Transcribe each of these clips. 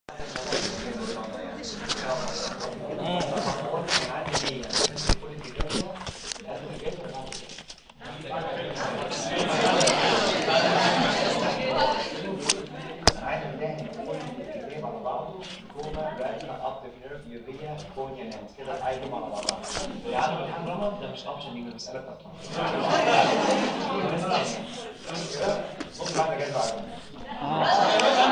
كده عايزهم على بعضها يعني امتحان رمض ده مش اوبشن يجي المساله بتاعته بص بعد جاي بعد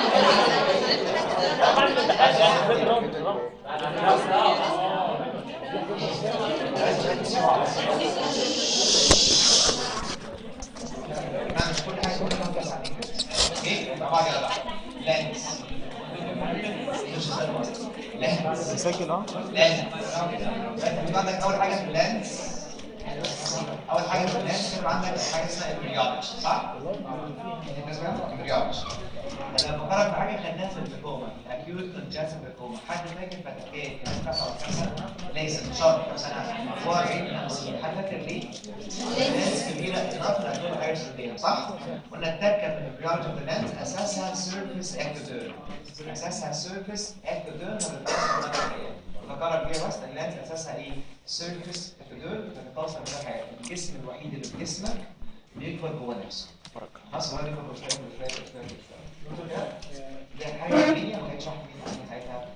انا مش كل حاجه كل حاجه بس عليك اوكي مع بعض يلا لانس مش سهل لانس مسجل اه لانس انت عندك اول حاجه في اللانس اول حاجه في اللانس كان عندك حاجه اسمها امبريولوجي صح؟ انت اسمها امبريولوجي انا بفكرك بحاجه خدناها في الفيكوما اكيوت كونجستيف فيكوما حد فاكر فتحات كان بتاع كام سنه؟ لازم شهر كام سنه؟ 44 50 حد فاكر ليه؟ ناس كبيره انف لانهم هاير سيديا صح؟ قلنا التركه في الامبريولوجي اوف ذا لانس اساسها سيرفيس اكتوديرم اساسها سيرفيس اكتوديرم فكرك بيها بس اللانس اساسها ايه؟ سيرفيس اكتوديرم بتتواصل بين حاجات الجسم الوحيد اللي في جسمك بيكبر جوه نفسه خلاص هو بيكبر شويه شويه شويه شويه دي حاجه علميه ما كانتش واحد من ساعتها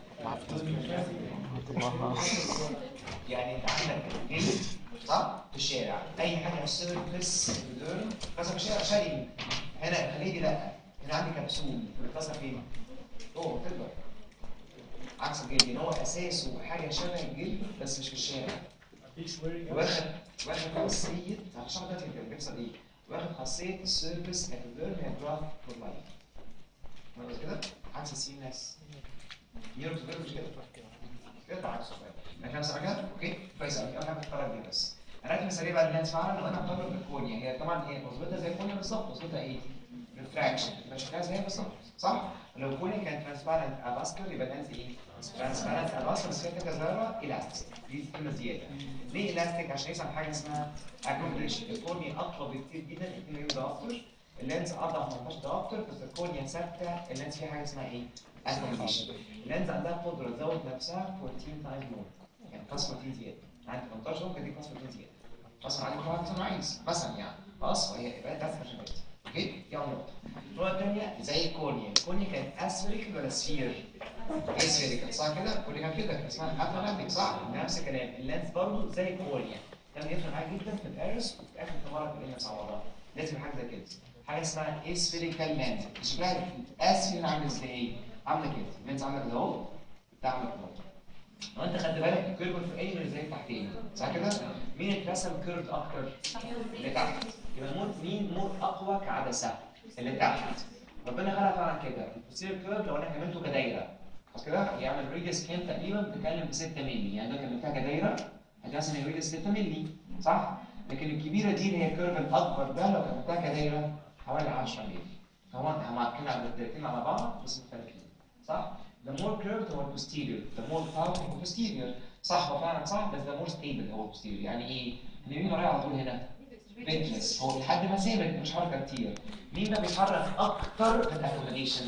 يعني انت عندك جلد صح في الشارع اي حاجه في السيرفيس اكتوديرم بس في الشارع شاري هنا الخليجي لا هنا عندي كبسول بتتكسر فين؟ جوه بتكبر عكس الجلد ان هو اساسه حاجه شبه الجلد بس مش في الشارع واخد واخد خاصيه هشرح دلوقتي اللي بيحصل ايه واخد خاصيه السيرفيس اكتوديرم هي جراف فور لايف مرة كده عكس السي ناس نيرو توديرم مش كده كده عكسه شويه انا فاهم حاجه اوكي كويس قوي اول حاجه بتتفرج بيها بس هنركز مثاليه بقى اللانس فعلا لو انا بقرب بالكونيا هي طبعا هي وظيفتها زي الكونيا بالظبط وظيفتها ايه؟ ريفراكشن تبقى شكلها زيها بالظبط صح؟ لو الكونيا كانت ترانسبارنت افاسكر يبقى اللانس ايه؟ ترانسبارنت افاسكر بس فيها كده ذره الاستيك دي كلمه زياده ليه الاستيك؟ عشان يحصل حاجه اسمها اكوموديشن الكونيا اقوى بكتير جدا 2 مليون ضعف اللينز اضعف من 15 ضعف بس الكونيا ثابته اللينز فيها حاجه اسمها ايه؟ اكوموديشن اللينز عندها قدره تزود نفسها 14 تايم مور يعني بلس 14 زياده عندي 18 ممكن دي بلس 14 زياده غصب عنك طبعا زي ما عايز مثلا يعني خلاص وهي يبقى ده عشان كده اوكي دي اول نقطه النقطه الثانيه زي الكونيا الكونيا كانت اسفيريكال ولا سفير؟ اسفيريكال صح كده؟ الكونيا كان كده كان اسمها اتلانتيك صح؟ نفس الكلام اللينز برضه زي الكونيا كان يفرق معاك جدا في الارس وفي اخر مره في الانس على بعضها لازم حاجه زي كده حاجه اسمها اسفيريكال لينز شكلها اسفير عامل ازاي؟ عامله كده اللينز عامله كده اهو ده عامله كده اهو لو انت خدت بالك الكيرف في اي من زي التحتين صح كده؟ مين اترسم كيرف اكتر؟ اللي تحت يبقى مين مين مور اقوى كعدسه؟ اللي تحت ربنا خلق فعلا كده البوستيريور كيرف لو انا كملته كدايره خلاص كده يعمل ريديوس كام تقريبا بتتكلم ب 6 مللي يعني لو كملتها كدايره هتحس ان الريديوس 6 مللي صح؟ لكن الكبيره دي اللي هي الكيرف الاكبر ده لو كملتها كدايره حوالي 10 مللي فهو هم عارفين على الدايرتين على بعض بس مختلفين صح؟ the more curved هو posterior the more powerful هو posterior صح هو فعلا صح بس the more stable هو posterior يعني ايه؟ اللي مين ورايا على طول هنا؟ فيتنس هو لحد ما ثابت مش حركه كتير مين بقى بيتحرك اكتر في الاكوموديشن؟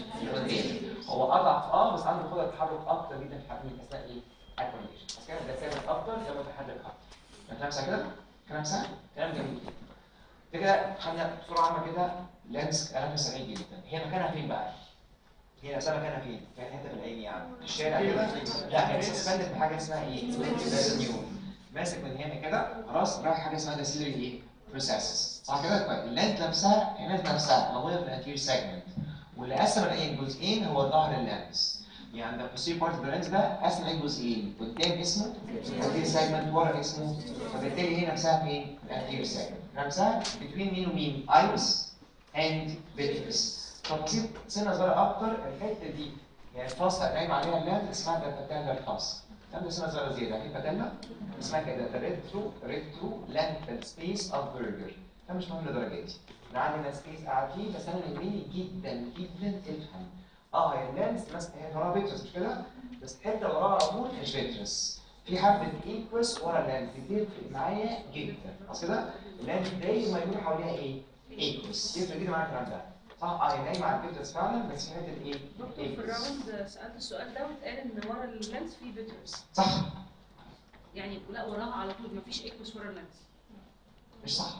هو اضعف اه بس عنده قدره تحرك اكتر جدا في حجم اثناء ايه؟ اكوموديشن بس كده ده ثابت اكتر ده متحرك اكتر كلام سهل كده؟ كلام سهل؟ كلام جميل ده كده خدنا بسرعه عامه كده لانس كلام سريع جدا هي مكانها فين بقى؟ هي نفسها مكانها فين؟ كانت حته في العين يعني في الشارع كده لا هي سسبندت بحاجه اسمها ايه؟ نيون ماسك من هنا كده خلاص رايح حاجه اسمها داسيلري ايه؟ بروسيسز صح كده؟ طيب اللانت نفسها الهنا نفسها موجوده في الانتير سيجمنت واللي قسم العين جزئين هو ظهر اللانس يعني ده posterior part of the lens ده قسم العين جزئين قدام اسمه anterior segment ورا اسمه فبالتالي هي نفسها فين؟ في الانتير segment نفسها between مين ومين؟ iris and vitreous طب تسيب سنه صغيره اكتر الحته دي يعني الفاصله اللي قايم عليها اللانس اسمها ده الباتيلا الخاص كام سنه صغيره زياده في باتيلا اسمها كده ده ريترو ريترو لانتال سبيس اوف برجر ده مش مهم للدرجه دي انا عندي ناس سبيس قاعد فيه بس انا يهمني جدا جدا تفهم اه هي اللانس مثلا هي وراها فيترس مش كده بس الحته اللي وراها على طول مش فيترس في حبه ايكوس ورا اللانس دي تفرق معايا جدا خلاص كده اللانس دايما يكون حواليها ايه؟ ايكوس يفرق جدا معايا الكلام ده صح اه نايمه على الفيترس فعلا بس في حته ايه؟ دكتور في إيه؟ الراوند سالت السؤال ده واتقال ان ورا اللينس في فيترس صح يعني لا وراها على طول مفيش اكوس ورا اللينس مش صح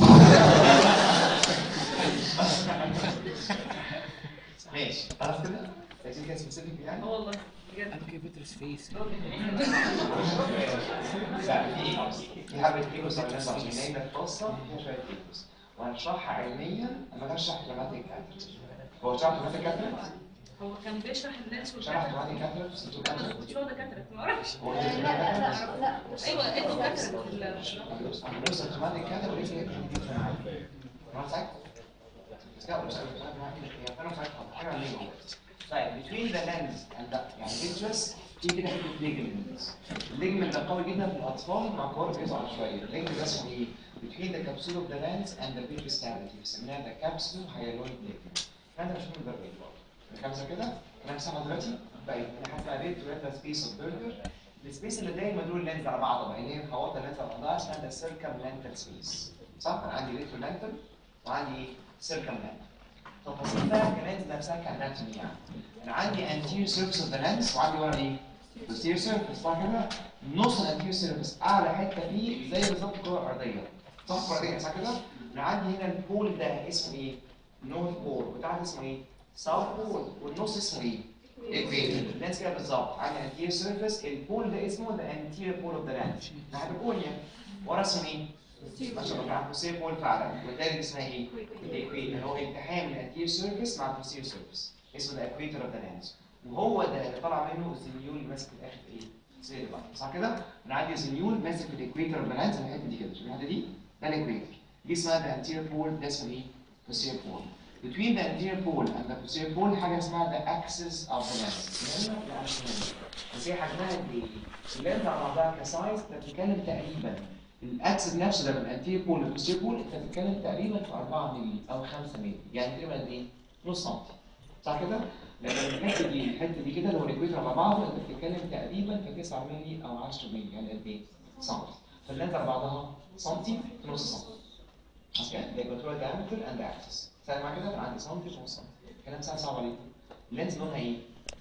ماشي خلاص كده؟ عايزين كده سبيسيفيك يعني؟ اه والله بجد قالوا كده بيترس فيس لا في في حبه كيلوس على الناس عشان نايمه القصه فيها شويه كيلوس وهنشرحها علميا اما هشرح دراماتيك كاترت هو شرح دراماتيك كاترت؟ هو كان بيشرح اللينس شرح والكاترة دراماتيك كاترت سنتو انا كاترت كنت واخده كاترة ما اعرفش هو لا لا لا ايوه ادوا كاترة في ال- بنوصل دراماتيك كاترت وليس هيك جديد في المعاد ما ساعتها بس لا بس انا ساعتها حاجه علميه طيب between the lens and the يعني vitreous في كده حته ligament الليجمنت ده قوي جدا في الاطفال مع كبار بيصعب شويه الليجمنت ده اسمه ايه؟ between the capsule of the lens and the vitreous cavity بنسميها the capsule hyaloid ligament فانت مش مهم درجه برضه خمسه كده انا سامع دلوقتي طيب انا حتى قريت ثلاثه سبيس اوف برجر السبيس اللي دايما دول اللينز على بعض بقى اللي هي خواطر اللينز على بعضها اسمها the circumlental space صح؟ انا عندي retrolental وعندي circumlental تفاصيل بقى كمان نفسها كاناتومي يعني انا عندي anterior surface of the lens وعندي ورا ايه؟ posterior surface صح كده؟ نص الانتيريور سيرفيس اعلى حته فيه زي بالظبط الكره الارضيه صح الكره الارضيه صح كده؟ انا عندي هنا البول ده اسمه ايه؟ نورث بول وتحت اسمه ايه؟ ساوث بول والنص اسمه ايه؟ equator اللينس كده بالظبط عندي anterior surface البول ده اسمه the anterior pole of the lens ناحيه الكورنيا ورا اسمه ايه؟ عشان بقى posterior pole فعلا والتالت اسمها ايه؟ الايكويتر هو التحام الانتير سيرفيس مع البوستير سيرفيس اسمه الايكويتر اوف ذا لانس وهو ده اللي طالع منه الزنيول اللي ماسك في الاخر في ايه؟ سير بقى صح كده؟ انا عندي زنيول ماسك في الايكويتر اوف ذا لانس الحته دي كده شوف الحته دي ده الايكويتر دي اسمها the anterior pole ده اسمه ايه؟ posterior pole between the anterior pole and the posterior pole حاجه اسمها the axis of the lens مهمه؟ لا مش مهمه بس هي حجمها قد ايه؟ اللينز على بعضها كسايز انت بتتكلم تقريبا الاكسس نفسه ده من الانتير بول للبوستير بول انت بتتكلم تقريبا في 4 مللي او 5 مللي يعني تقريبا قد ايه؟ نص سم صح كده؟ لكن الحته دي الحته دي كده اللي هو الاكويتر على بعضه انت بتتكلم تقريبا في 9 مللي او 10 مللي يعني قد ايه؟ سم فاللينز على بعضها سنتي في نص سم خلاص كده؟ ده كنترول diameter اند اكسس سهل معايا كده؟ انا عندي سنتي في نص سم كلام سهل صعب عليكم اللينز لونها ايه؟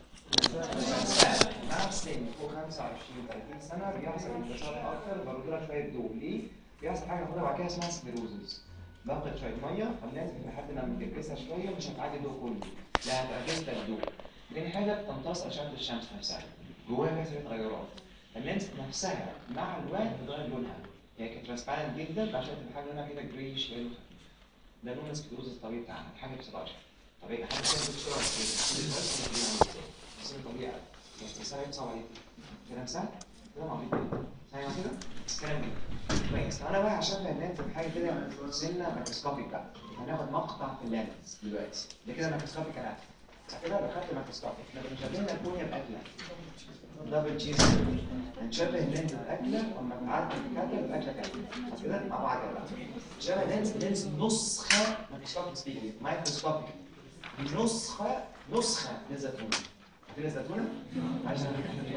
مع السن فوق 25 30 سنه بيحصل انتشار اكتر بردولها شويه ضوء ليه؟ بيحصل حاجه ناخدها بعد كده اسمها سكليروزز بفقد شويه ميه فالناس لحد لما تلبسها شويه مش هتعدي الضوء كله لا هتعكس لك الضوء تاني حاجه بتمتص اشعه الشمس نفسها جواها فيها شويه تغيرات اللينس نفسها مع الوقت بتغير لونها هي كانت ترانسبيرنت جدا عشان تبقى حاجه لونها كده جريش يلو خفيف ده لون السكليروزز الطبيعي بتاعنا حاجه بسرعه طبيعي حاجه كده بسرعه كده بس طبيعي يعني تسأل يتصل عليك كلام سهل كلام عبيط جدا فاهم كده؟ كلام جدا كويس طب انا بقى عشان الناس حاجه كده سنه مايكروسكوبيك بقى هناخد مقطع في اللانس دلوقتي ده كده مايكروسكوبيك انا صح كده لو خدت مايكروسكوبيك لو شبهنا الكونيا باكله دبل تشيز هنشبه اللينز باكله اما بنعدي الكاتل باكله كامله صح كده مع بعض كده بقى شبه اللينز اللينز نسخه مايكروسكوبيك سبيكينج مايكروسكوبيك نسخه نسخه من الزيتون عارفين الزيتونه؟ عشان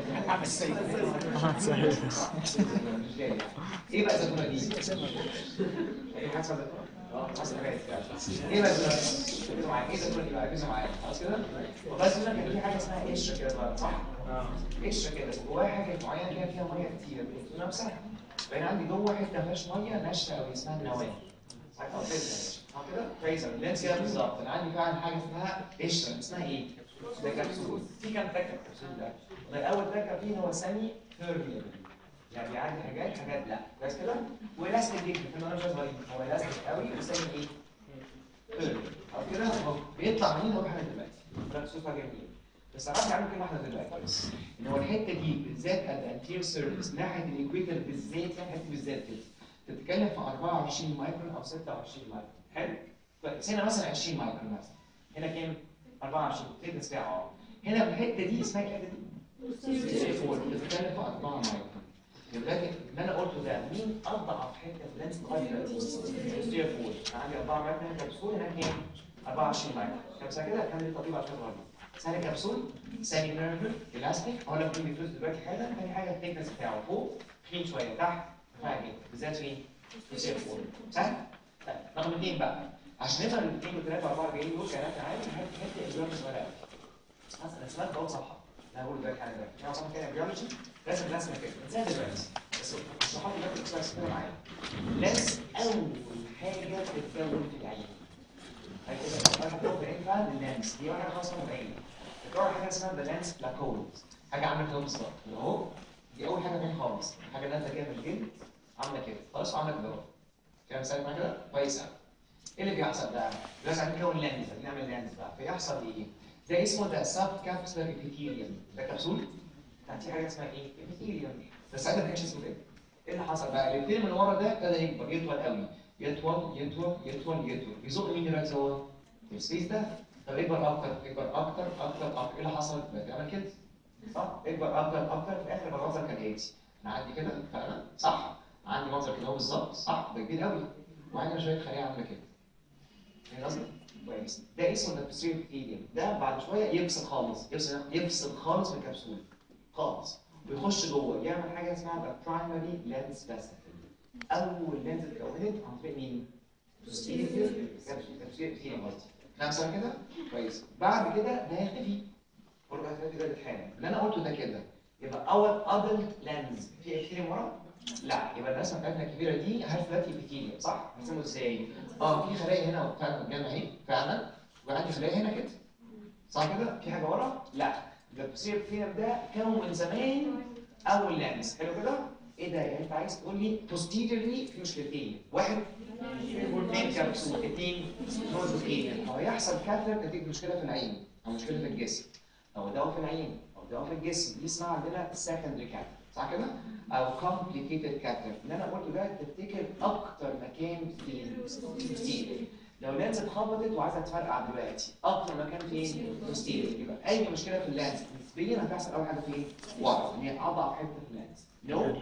ايه بقى الزيتونه دي؟ ايه حاجه زيتونه؟ اه حسب ايه بقى الزيتونه؟ ركزوا معايا ايه الزيتونه دي بقى؟ ركزوا معايا خلاص كده؟ والله الزيتونه كان في حاجه اسمها قشره كده صغيره صح؟ قشره كده جواها حاجه معينه كده فيها ميه كتير الزيتونه نفسها فانا عندي جوه حته ما فيهاش ميه ناشفه قوي اسمها النواه او فلتر اه كده كويس اللينس كده بالظبط انا عندي فعلا حاجه اسمها قشره اسمها ايه؟ ده كبسول في كام تركب كبسول ده؟ والله اول تركب فيه هو سامي ثيرميبل يعني بيعدي حاجات حاجات لا بس كده والاستيك جدا كده انا مش عايز أوريك. هو الاستيك قوي وسامي ايه؟ ثيرميبل او كده هو بيطلع منين هو احنا دلوقتي ده صوفها جميل بس عرفت عنه كلمه واحده دلوقتي بس ان هو الحته دي بالذات الانتير سيرفيس ناحيه الايكويتر بالذات الحته دي بالذات كده تتكلم في 24 مايكرون او 26 مايكرون حلو كويس هنا مثلا 20 مايكرون مثلا هنا كام 24 تدرس فيها اه هنا في الحته دي اسمها الحته دي فور بتتكلم في 4 مايكرون دلوقتي اللي انا قلته ده مين اضعف حته في اللينس لغايه دلوقتي؟ ستير فور انا عندي 4 مايكرون هنا كبسول هناك كام؟ 24 مايكرون كبسه كده كان الطبيب عشان غلط ثاني كبسول ثاني نيرف الاستيك اقول لك مين بيفوز دلوقتي حالا ثاني حاجه الثيكنس بتاعه فوق تخين شويه تحت رفيع جدا بالذات فين؟ في ستير فور سهل؟ طيب رقم اثنين بقى عشان نفهم الاثنين والثلاثه واربعه جايين دول كلام عادي هات هات اجزام صغيره قوي مثلا رسمات بقول صفحه انا هقول دلوقتي حاجه دلوقتي في صفحه كده بيولوجي رسم رسمه كده انساها دلوقتي بس الصحاب دلوقتي بس بس كده معايا لازم اول حاجه تتكون في العين هكذا انا هتكون في العين فعلا اللانس دي واحده خاصه بالعين بتكون حاجه اسمها اللانس بلاكول حاجه عامله كده بالظبط اللي اهو دي اول حاجه فين خالص حاجه نازله كده من الجلد عامله كده خلاص وعامله كده اهو كده مثال معايا كده كويس قوي ايه اللي بيحصل بقى؟ دلوقتي هنكون لانز هنعمل لانز بقى فيحصل ايه؟ ده اسمه ده سب كابسولار ابيثيليوم ده كبسول كان في حاجه اسمها ايه؟ ابيثيليوم بس ساعتها ما كانش اسمه كده ايه اللي حصل بقى؟ الابيثيليوم من ورا ده ابتدى يكبر يطول قوي يطول يطول يطول يطول بيزق مين دلوقتي هو؟ السبيس ده طب يكبر اكتر يكبر اكتر اكتر اكتر ايه اللي حصل؟ بقى يعمل كده صح؟ يكبر اكتر اكتر في الاخر يبقى المنظر كالاتي نعدي كده فعلا صح؟ عندي منظر كده اهو بالظبط صح؟ ده كبير قوي وعندنا شويه خلايا عامله كده فاهم قصدي؟ كويس ده اسمه الابسيريو ابيثيليوم ده بعد شويه يفصل خالص يفصل يفصل خالص من الكبسول خالص ويخش جوه يعمل حاجه اسمها برايمري لينز فاسيكل اول لينز اتكونت عن طريق مين؟ الابسيريو ابيثيليوم قصدي خمسه كده كويس بعد كده ده هيختفي برضه هيختفي ده الحاله اللي انا قلته ده كده يبقى اول ادلت لينز في ابيثيليوم ورا لا يبقى الرسمه بتاعتنا الكبيره دي عارف دلوقتي ابيثيليوم صح؟ هنرسمه ازاي؟ اه في خلايا هنا فعلا قدام اهي فعلا وعندي خلايا هنا كده صح كده؟ في حاجه ورا؟ لا ده بتصير فينا ده كون من زمان اول لانس حلو كده؟ ايه ده؟ يعني انت عايز تقول لي بوستيريورلي في مشكلتين واحد اثنين كبسول اثنين نوزوكينيا هو يحصل كاتراك نتيجه مشكله في العين او مشكله في الجسم او دواء في العين او دواء في الجسم دي اسمها عندنا سكندري كاتراك صح كده؟ او complicated cataract اللي انا قلته ده تفتكر اكتر مكان في كتير لو لانس اتخبطت وعايزه تفرقع دلوقتي اكتر مكان فين؟ بوستيريور يبقى اي مشكله في اللانس نسبيا هتحصل اول حاجه فين؟ ورا ان هي اضعف حته في اللانس نو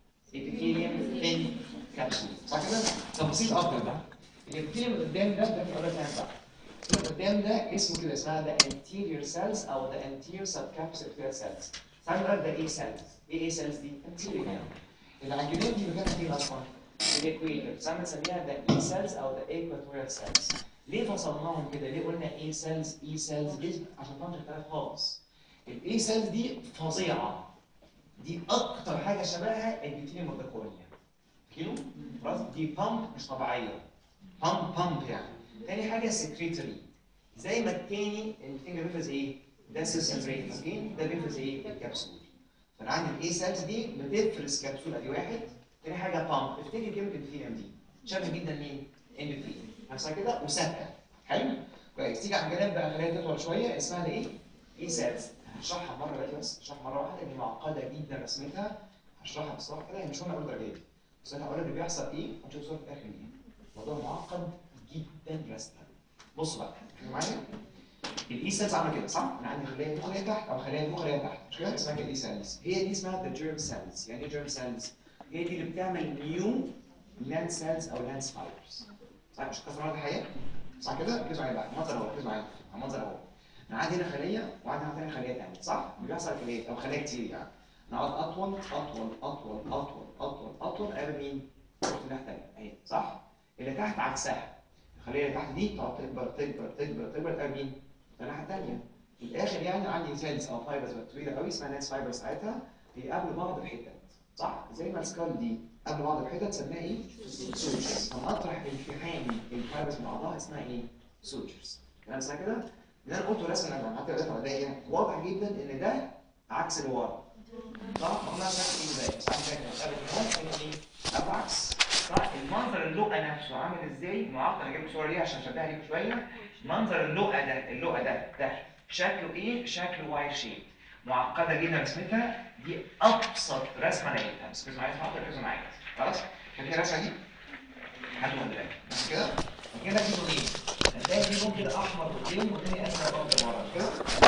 epithelium thin capsule صح كده؟ تفاصيل اكتر بقى الابيثيليوم اللي قدام ده ده في اولى تاني بقى اللي قدام ده اسمه كده اسمها ده anterior cells او the anterior subcapsular cells تعالوا نقول ده ايه cells ايه ايه cells دي؟ anterior يعني اللي على الجنين دي مكانها فين اصلا؟ الاكويتر ساعات بنسميها ده اي cells او the equatorial cells ليه فصلناهم كده؟ ليه قلنا ايه cells ايه cells؟ ليه؟ عشان طبعا اختلاف خالص الاي cells دي فظيعه دي اكتر حاجه شبهها البيتيليوم اوف ذا كورنيا كيلو خلاص دي بامب مش طبيعيه بامب بامب يعني تاني حاجه سكريتري زي ما التاني الفينجر بيفرز ايه؟ ده سيلسمبرين اوكي ده بيفرز ايه؟ الكبسول فانا عندي الاي سيلز دي بتفرز كبسول ادي واحد تاني حاجه بامب افتكر كلمه الفيلم دي شبه جدا مين؟ ام في نفسها كده وثابته حلو؟ كويس تيجي على الجناب بقى خليها تطول شويه اسمها ده ايه؟ اي سيلز هشرحها مره دلوقتي بس هشرحها مره واحده لان هي معقده جدا رسمتها هشرحها بصراحه كده هي مش مهم اقول درجات بس انا هقول لك اللي بيحصل ايه هنشوف صوره في الاخر ايه الموضوع معقد جدا رسما بصوا بقى انتوا معايا الاي سيلز عامله كده صح؟ انا عندي خليه فوق خليه تحت او خليه فوق خليه تحت مش كده اسمها كده اي سيلز هي دي اسمها ذا جيرم سيلز يعني ايه جيرم سيلز؟ هي دي اللي بتعمل نيو لانس سيلز او لانس فايبرز صح مش كسر ده حقيقه؟ صح كده؟ ركزوا معايا بقى المنظر اهو ركزوا معايا المنظر اهو انا عندي هنا خليه وعندي هنا تاني خليه تانية صح؟ بيحصل خليه او خلايا كتير يعني انا اقعد اطول اطول اطول اطول اطول اطول اقابل مين؟ في الناحيه التانية اهي صح؟ اللي تحت عكسها الخليه اللي تحت دي تقعد تكبر تكبر تكبر تكبر تقابل مين؟ في الناحيه التانية في الاخر يعني عندي سيلز او فايبرز طويله قوي اسمها ناس فايبر ساعتها بيقابلوا بعض بحتت صح؟ زي ما السكال دي قبل بعض بحتت سميها ايه؟ سوتشرز فمطرح التحام الفايبرز من بعضها اسمها ايه؟ سوتشرز كلام سهل كده؟ اللي انا قلته رسم انا حتى لو دفع ده واضح جدا ان ده عكس اللي ورا صح؟ ما قلناش نفس ايه ازاي صح كده قبل كده ايه؟ قبل عكس صح المنظر اللقا نفسه عامل ازاي؟ معقد انا جبت صوره ليه عشان اشبهها ليكم شويه منظر اللقا ده اللقا ده ده شكله ايه؟ شكله واي شيب معقده جدا رسمتها دي ابسط رسمه لقيتها بس ركزوا معايا اسمعوا ركزوا معايا خلاص؟ شايفين الرسمه دي؟ هاتوا من دلوقتي بس كده؟ كده في لونين هتلاقي في لون كده احمر قدام والتاني ازرق برضه ورا كده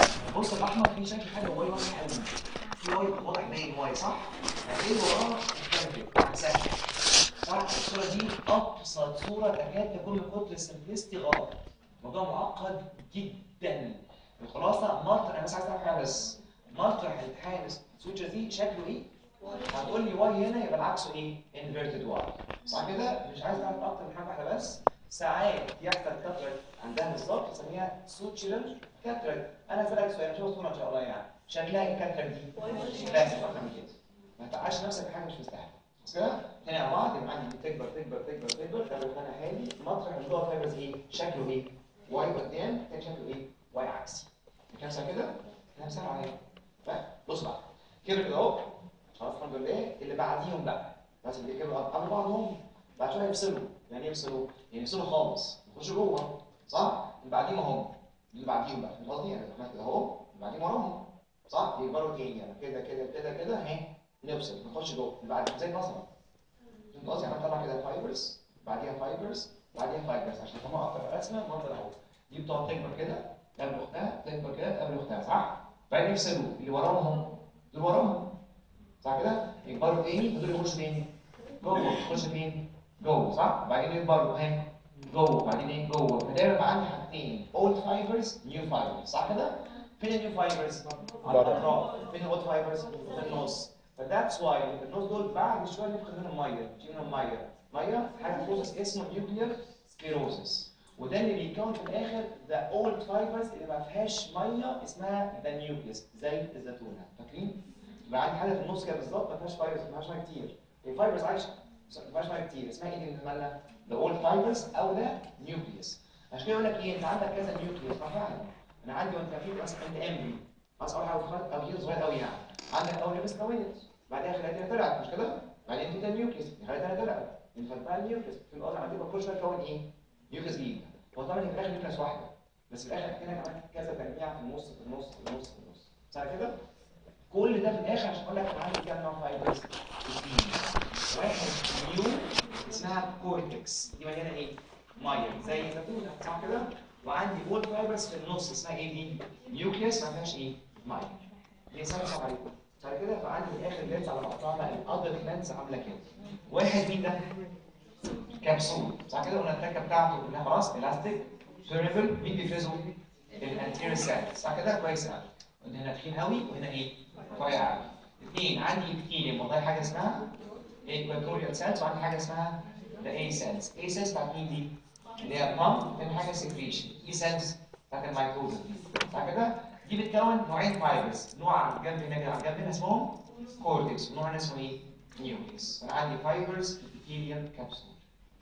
بص الاحمر فيه شكل حاجه واي واضح قوي في واي واضح باين واي صح؟ هتلاقي وراه كده سهل صح الصوره دي ابسط صوره تكاد تكون من كتر السمبلستي غلط الموضوع معقد جدا الخلاصه مطرح انا بس عايز اعرف حاجه بس مطرح الامتحان السويتشر دي شكله ايه؟ هتقول لي واي هنا يبقى العكس ايه؟ انفيرتد واي صح كده؟ مش عايز تعرف اكتر من حاجه واحده بس ساعات يحصل كاتراكت عندها بالظبط بنسميها سوتشرال كاتراكت انا اسالك سؤال شوف الصوره ان شاء الله يعني شكلها الكاتراكت دي بس اكتر من كده ما تعيش نفسك في حاجه مش مستاهله بس كده تاني على بعض يبقى عندي تكبر تكبر تكبر تكبر لو انا هادي مطرح اللي جوه فايبرز ايه شكله ايه واي قدام تاني شكله ايه واي عكسي كام كده كام سنه عليها بص بقى كده كده اهو خلاص الحمد لله اللي بعديهم بقى بس اللي كانوا قبل بعضهم بعد شويه يفصلوا يعني ايه يفصلوا؟ يعني يفصلوا خالص يخشوا جوه صح؟ اللي بعديهم اهم اللي بعديهم بقى فاهم قصدي؟ يعني احنا كده اهو اللي بعديهم وراهم صح؟ يكبروا تاني يعني كده كده كده كده اهي نفصل نخش جوه اللي بعد زي البصله فهمت قصدي؟ يعني طلع كده فايبرز بعديها فايبرز بعديها فايبرز عشان تفهموا اكتر رسمه منظر اهو دي بتقعد تكبر كده قبل اختها تكبر كده قبل اختها صح؟ بعدين يفصلوا اللي وراهم هم دول وراهم صح كده؟ يكبروا تاني فدول يخشوا تاني جوه يخش فين؟ جوه صح؟ وبعدين يكبروا اهي جوه وبعدين ايه جوه فدايما يبقى عندي حاجتين اولد فايبرز نيو فايبرز صح كده؟ فين النيو فايبرز؟ على الاطراف فين الاولد فايبرز؟ في النص فذاتس واي النص دول بعد شويه نفقد منهم ميه تجي منهم ميه ميه حاجه بروسس اسمه نيوكلير سكليروسس وده اللي بيكون في الاخر ذا اولد فايبرز اللي ما فيهاش ميه اسمها ذا نيوكليس زي الزيتونه فاكرين؟ يبقى عندي حاجه في النص كده بالظبط ما فيهاش فايبرز ما فيهاش ميه كتير الفايبرز عايشه بس ما فيهاش ميه كتير اسمها ايه اللي بنتمنى؟ ذا اولد فايبرز او ذا نيوكليس عشان كده يقول لك ايه انت عندك كذا نيوكليس ما فعلا انا عندي وانت في مثلا انت امبري بس اول حاجه خالص او جيل صغير قوي يعني عندك اول نيوكليس كونت بعدها خلايا تانية طلعت مش كده؟ بعدين في تاني نيوكليس خلايا تانية طلعت انفرتها النيوكليس في الوضع عندي كل شويه تكون ايه؟ نيوكليس جديد هو طبعا في الاخر نيوكليس واحده بس في الاخر هنا كمان كذا تجميع في النص في النص في النص في النص صح كده؟ كل ده في الاخر عشان اقول لك انا عندي كام نوع فايبرز؟ اثنين واحد نيو اسمها كورتكس دي مليانه ايه؟ ميه زي الزيتونه صح كده؟ وعندي اولد فايبرز في النص اسمها ايه دي؟ نيوكليس ما فيهاش ايه؟ ميه دي سهله صعبه عليكم صح كده؟ فعندي في الاخر لينز على بعضها بقى الادر لينز عامله كده واحد مين ده؟ كبسول صح كده؟ قلنا التكه بتاعته كلها خلاص الاستيك بيرمبل مين بيفرزه؟ الانتيريور سيل صح كده؟ كويس قوي هنا تخين قوي وهنا ايه؟ رفيع قوي اثنين عندي ابيثيليوم والله حاجه اسمها ايكواتوريال سيلز وعندي حاجه اسمها ذا اي سيلز اي سيلز بتاعت مين دي؟ اللي هي بام تاني حاجه سكريشن اي سيلز بتاعت الميتوزا صح كده؟ دي بتكون نوعين فايبرز نوع على الجنب هنا كده على الجنب هنا اسمهم كورتكس ونوع هنا اسمه ايه؟ نيوكليس انا عندي فايبرز ابيثيليوم كابسول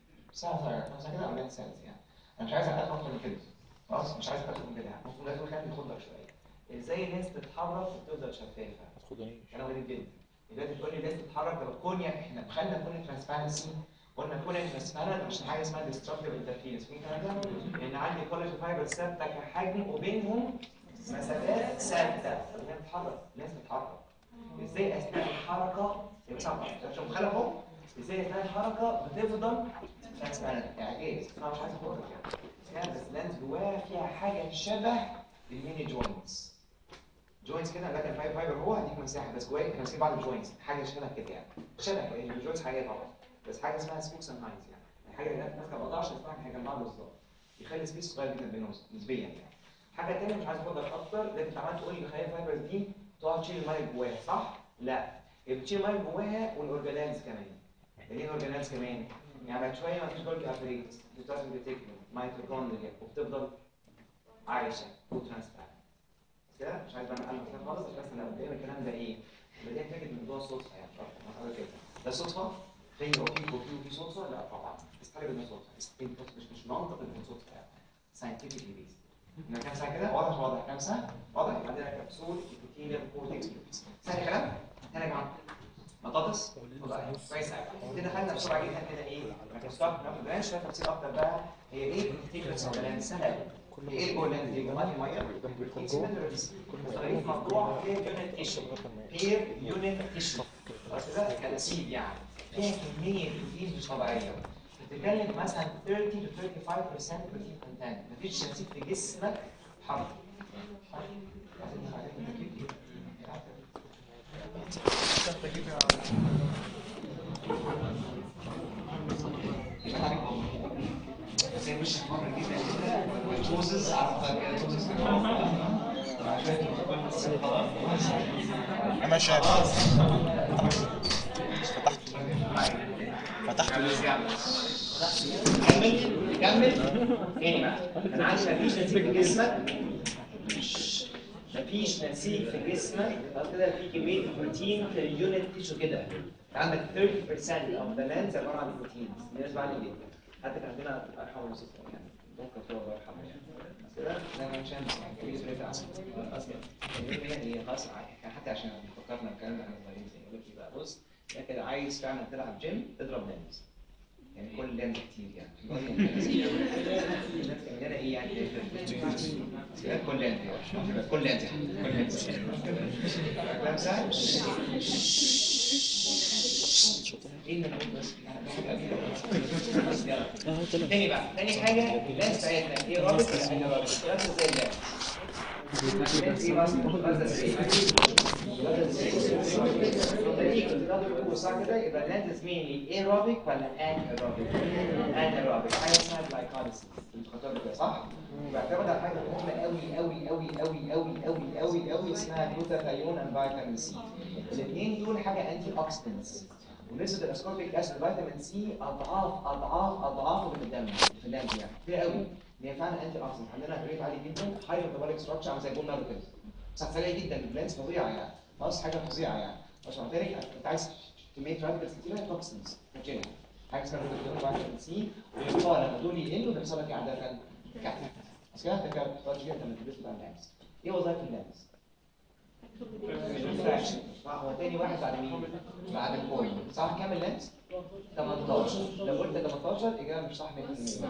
سهل صغير صح كده اولاد سيلز يعني انا مش عايز ادخل اكتر من كده خلاص مش عايز ادخل من كده يعني المفروض لازم اخلي ياخد شويه ازاي الناس تتحرك وتفضل شفافه كلام غريب جدا دلوقتي تقول لي الناس تتحرك طب الكونيا احنا دخلنا كونيا ترانسبيرنسي قلنا كونيا ترانسبيرنت عشان حاجه اسمها ديستركتيف انترفيرنس في الكلام ده لان عندي كولاجين فايبر ثابته كحجم وبينهم مسافات ثابته هي بتتحرك الناس بتتحرك ازاي اثناء الحركه يبقى صعب عشان متخيل اهو ازاي اثناء الحركه بتفضل ترانسبيرنت اعجاز انا مش عايز اخدك يعني بس لانز جواها فيها حاجه شبه الميني جوينتس جوينتس كده لكن الفايبر فايبر هو هديك مساحه بس جوايا احنا ماسكين بعض الجوينتس حاجه شبه كده يعني شبه يعني الجوينتس حاجه طبعا بس حاجه اسمها سبوكس اند هاينز يعني الحاجه اللي ماسكه ما بقطعش اسمها حاجه بعض بالظبط يخلي سبيس صغير جدا بينهم نسبيا يعني حاجه ثانيه مش عايز افضل اكتر لكن انت عمال تقول لي الخلايا الفايبرز دي تقعد تشيل الميه جواها صح؟ لا هي بتشيل الميه جواها والاورجانيلز كمان يعني ايه الاورجانيلز كمان؟ يعني بعد شويه ما فيش جولجي ابريتس بتتعمل بتكمل ميتوكوندريا وبتفضل عايشه وترانسبيرنت كده مش عايز بقى نقلب كده خالص بس انا قدام الكلام ده ايه؟ بدأت اتاكد من موضوع الصدفه يعني مش اكتر حاجه كده ده صدفه؟ في وفي وفي وفي صدفه؟ لا طبعا استحاله انه صدفه مش مش منطق انه صدفه يعني ساينتفكلي بيز ان كام ساعه كده واضح واضح كام ساعه؟ واضح يبقى عندنا كبسول ابيثيليوم كورتكس لوبيس سهل الكلام؟ هنا يا جماعه بطاطس كويس قوي كده خدنا بسرعه جدا كده ايه مايكروسكوب ناخد برانش شويه تفصيل اكتر بقى هي ايه التيكلس اوف سهل ايه الجولان دي جمال الميه الانسيمترز طريقه مقطوع بير يونت ايشو بير يونت ايشو خلاص كده كنسيب يعني فيها كميه بروتين مش طبيعيه بتتكلم مثلا 30 to 35% بروتين كونتنت مفيش نسيب في جسمك حرف زي مش مرة جدا كده توزز عارفة كده توزز انا شايف فتحت فتحت ليه؟ كمل كمل تاني بقى انا عندي مفيش نسيج في جسمك مفيش نسيج في جسمك خلاص كده في كميه بروتين في اليونت تيشو كده عندك 30% of the lens عباره عن بروتينز دي نسبه عاليه جدا حتى كان عندنا الله يرحمه يوسف يعني ممكن تقول الله يرحمه يعني بس كده لا ما شمس يعني كبير في العسل اصلا هي هي خلاص يعني حتى عشان فكرنا الكلام ده احنا صغيرين زي يقول لك إيه بقى بص يا كده عايز فعلا تلعب جيم اضرب لينز يعني كل لينز كتير يعني الناس كان لنا ايه يعني كل لينز يعني كل لينز يعني كل لينز كلام سهل ايه اللي بقول بس يلا. تاني بقى تاني حاجه اللينس بتاعتنا ايه رابط ولا ايه رابط؟ رابط زي اللينس اللينس ايه بس؟ رابط زي صح كده يبقى اللينس mainly aerobic ولا anaerobic؟ anaerobic حاجه اسمها glycolysis انتوا خدتوها كده صح؟ بيعتمد على حاجه مهمه قوي قوي قوي قوي قوي قوي قوي قوي اسمها جلوتاثيون اند فيتامين سي الاثنين دول حاجه انتي اوكسيدنتس ونسبه الاسكوربيك اسيد فيتامين سي اضعاف اضعاف اضعاف من الدم في اللانج يعني كتير قوي هي فعلا انتي اوكسيدنت عندنا ريت عالي جدا هاي ميتابوليك ستراكشر عامل زي البول مارو كده بس سريع جدا البلانس فظيعه يعني خلاص حاجه فظيعه يعني عشان قلت لك انت عايز كميه راديكالز كتيره توكسينز هتشيلها حاجه اسمها جلوتاثيون فيتامين سي ويقال لما دول يقلوا بيحصل لك ايه عاده كعب بس كده انت كده بتختار جدا لما تلبس بقى اللانس ايه وظائف اللانس؟ ريفراكشن صح هو تاني واحد بعد مين؟ بعد الكون صح كام اللينس؟ 18 لو قلت 18 اجابه مش صح 100%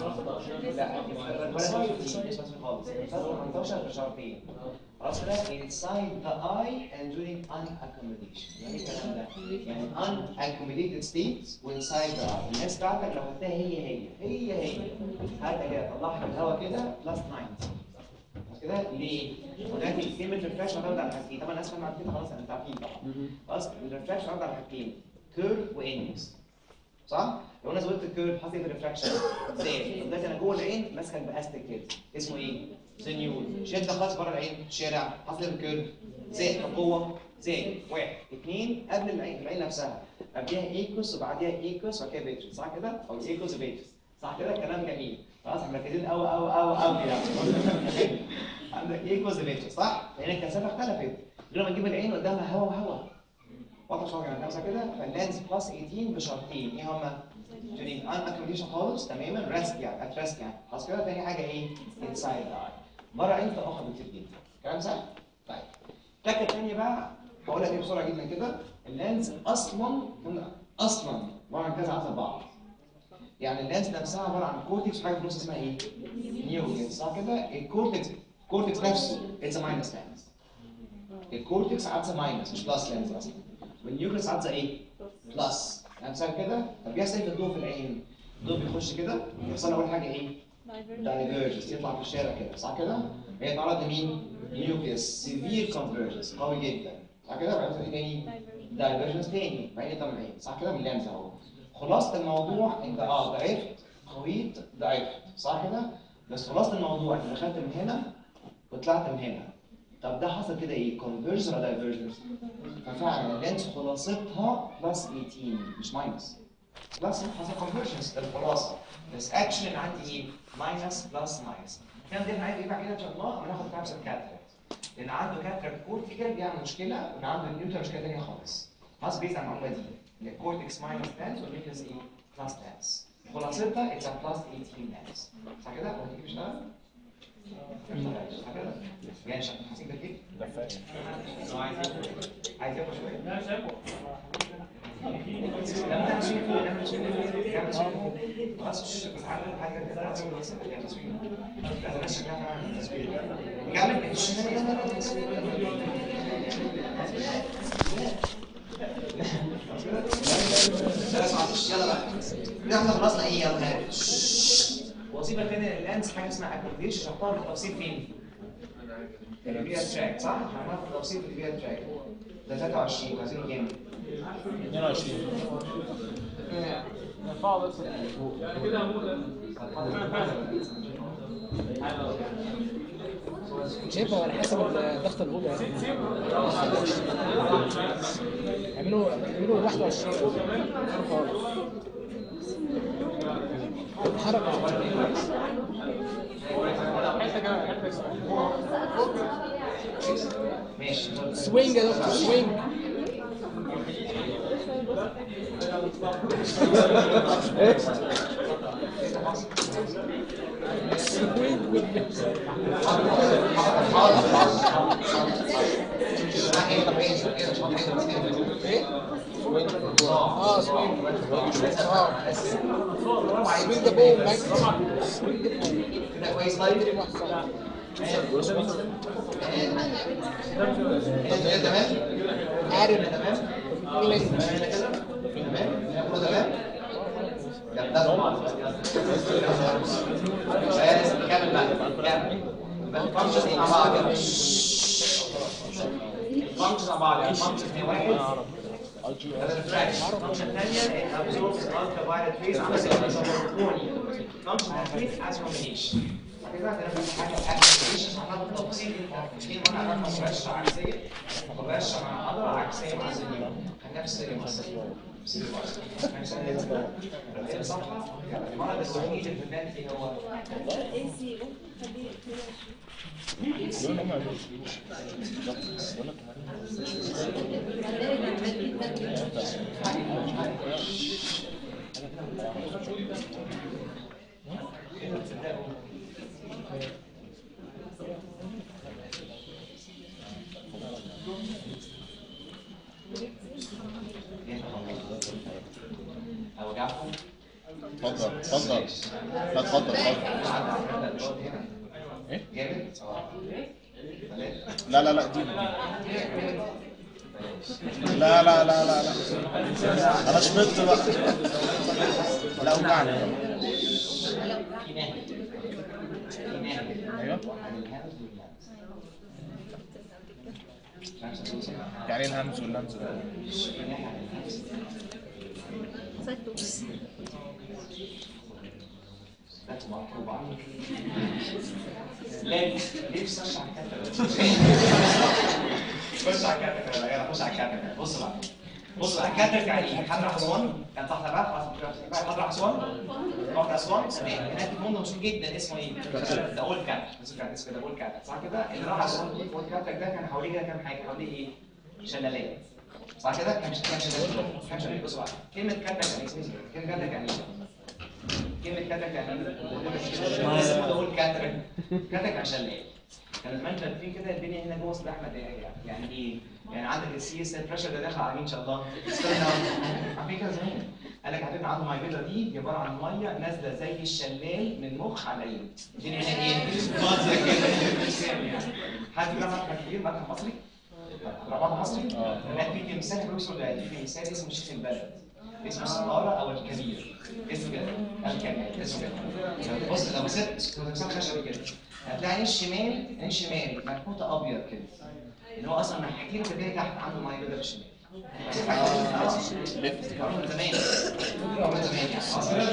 لا ولا 15 مش صح خالص 18 في شهرين خلاص كده inside the eye and during unaccomodation يعني ايه الكلام ده؟ يعني unaccommodated states وinside the eye الناس بتاعتك لو خدتها هي هي هي هي هات كده طلعها من الهواء كده بلس 90 خلاص كده ليه؟ ولكن كلمه ريفرش معتمد على حاجتين طبعا الناس فاهمه كده خلاص انتوا عارفين طبعا خلاص الريفرش معتمد على حاجتين كيرف واندكس صح؟ لو انا زودت الكيرف حطيت الريفراكشن زي دلوقتي انا جوه العين ماسكه باستيك كده اسمه ايه؟ سنيول شد خالص بره العين شارع حطيت الكيرف زي قوه زي واحد اثنين قبل العين العين نفسها قبلها ايكوس وبعديها ايكوس وبعد كده بيترس صح كده؟ او ايكوس وبيترس صح كده؟ كلام جميل خلاص احنا مركزين قوي قوي قوي قوي يعني عندك ايكوس وبيترس صح؟ لان الكثافه اختلفت غير لما نجيب العين قدامها هواء وهواء واضح شويه يعني خمسه كده فاللانس بلس 18 بشرطين ايه هما؟ during unaccomodation خالص تماما ريست يعني ات ريست يعني خلاص كده تاني حاجه ايه؟ انسايد اي مره انت اخر بكتير جدا كلام سهل؟ طيب التكه الثانيه بقى هقول لك ايه بسرعه جدا كده اللانس اصلا اصلا عباره عن كذا عدد بعض يعني اللانس نفسها عباره عن كورتكس وحاجه في النص اسمها ايه؟ نيوكليس صح كده؟ الكورتكس الكورتكس نفسه اتس ماينس لانس الكورتكس عدسه ماينس مش بلس لانس اصلا والنيوكليس عدسه ايه؟ بلس يعني مثال كده طب بيحصل ايه في الضوء في العين؟ الضوء بيخش كده بيحصل له اول حاجه ايه؟ دايفيرجنس يطلع في الشارع كده صح كده؟ هي تعرض لمين؟ نيوكليس سيفير كونفرجنس قوي جدا صح كده؟ وبعدين ايه تاني؟ دايفيرجنس تاني بعدين يطلع من العين صح كده؟ من اللانس اهو خلاصه الموضوع انت اه ضعفت قويت ضعفت صح كده؟ بس خلاصه الموضوع انت دخلت من هنا وطلعت من هنا طب ده حصل كده ايه؟ كونفرجن ولا دايفرجنس؟ ففعلا اللينس خلاصتها بلس 18 مش ماينس بلس حصل كونفرجنس ده الخلاصه بس اكشن عندي ايه؟ ماينس بلس ماينس كان ده عايز ايه بقى كده ان شاء الله هناخد كابسل كاتراكت لان عنده كاتراكت كورتيكال بيعمل مشكله وان عنده نيوتن مشكله ثانيه خالص خلاص بيز على المعلومه دي الكورتكس ماينس لانس والنيوكليس ايه؟ بلس لانس خلاصتها اتس بلس 18 لانس صح كده؟ هو تيجي بيشتغل؟ صح كده؟ يعني شا- حاسين بكيف؟ هو عايز ياكل عايز ياكل شويه؟ لا مش هاكل لما نشوفه لما نشوفه لما نشوفه خلاص بس عارف حاجه كده بس يعني تصوير لا ده ماشي كده تصوير نكمل يلا بقى كده احنا خلصنا ايه يلا هات وظيفه ثانيه لللانس حاجه اسمها اكوموديشن شرحتها بالتفصيل فين؟ الريفير تراك صح؟ شرحناها بالتفصيل في الريفير تراك ده 23 عايزين كام؟ 22 شايفها على حسب الضغط الاولى اعملوا اعملوا 21 خالص حركه ماشي سوينج يا دكتور سوينج سوينج بالنفس. ايه؟ اه سوينج اه سوينج ذا بول مان سوينج ذا بول كده كويس طيب هنا تمام عارف هنا تمام انجلش هنا كده تمام هنا كله تمام ده طبعا كمل بقى كمل فانكشن مع بعض يلا فانكشن مع بعض يعني فانكشن هي واحد هذا الريفراكشن فانكشن ثانيه it absorbs ultraviolet rays عمل زي فانكشن ثالث as illumination كده عندنا في حاجه اكسلريشن احنا بالتفصيل انت في مره عرفنا مباشره عكسيه مباشره مع العضله عكسيه مع الزنيوم نفس نفس صفحه المرض الوحيد اللي بنبان فيه هو اوجعكم اتفضل اتفضل لا اتفضل اتفضل ايه؟ جامد لا لا لا دي لا لا لا لا لا انا شبطت بقى لا اوجعني ايوه يعني ايه الهمز واللمز ده لا ليه بتخش على الكاتب خش على الكاتب يا جدع خش على الكاتب بص بقى بص بقى الكاتب يعني ايه حضر اسوان كان تحت بقى خلاص بقى حضر اسوان رحت اسوان تمام هناك فندق مشهور جدا اسمه ايه؟ ده اول كاتب اسمه كاتب اسمه ده اول كاتب صح كده اللي راح اسوان دي اول كاتب ده كان حواليه كده كام حاجه حواليه ايه؟ شلالات صح كده؟ كان كان شلالات كان شلالات بص بقى كلمه كاتب يعني اسمها إيه؟ كلمه كاتب يعني ايه؟ كلمة كاتك يعني اسمه ده اقول كاترك كاتك عشان ايه؟ كان المنتج فيه كده الدنيا هنا جوه سلاح مدارية يعني ايه؟ يعني عندك السي اس البريشر ده داخل عليه ان شاء الله استنى عارفين كده زمان قال لك هتبقى عنده مايبيضه دي دي عباره عن ميه نازله زي الشلال من مخ على العين الدنيا هنا ايه؟ فاضيه كده يعني حد فينا متحف كبير متحف مصري؟ رباط مصري؟ لا في تمثال بيوصل في تمثال اسمه شيخ البلد اسمه الصغارة أو الكبير اسمه كده الكبير اسمه كده بص لو مسكت تمثال خشبي كده هتلاقي عين الشمال عين الشمال مكبوتة أبيض كده اللي هو أصلا ناحيتين كده تحت عنده مية بيضاء في الشمال من زمان من زمان يعني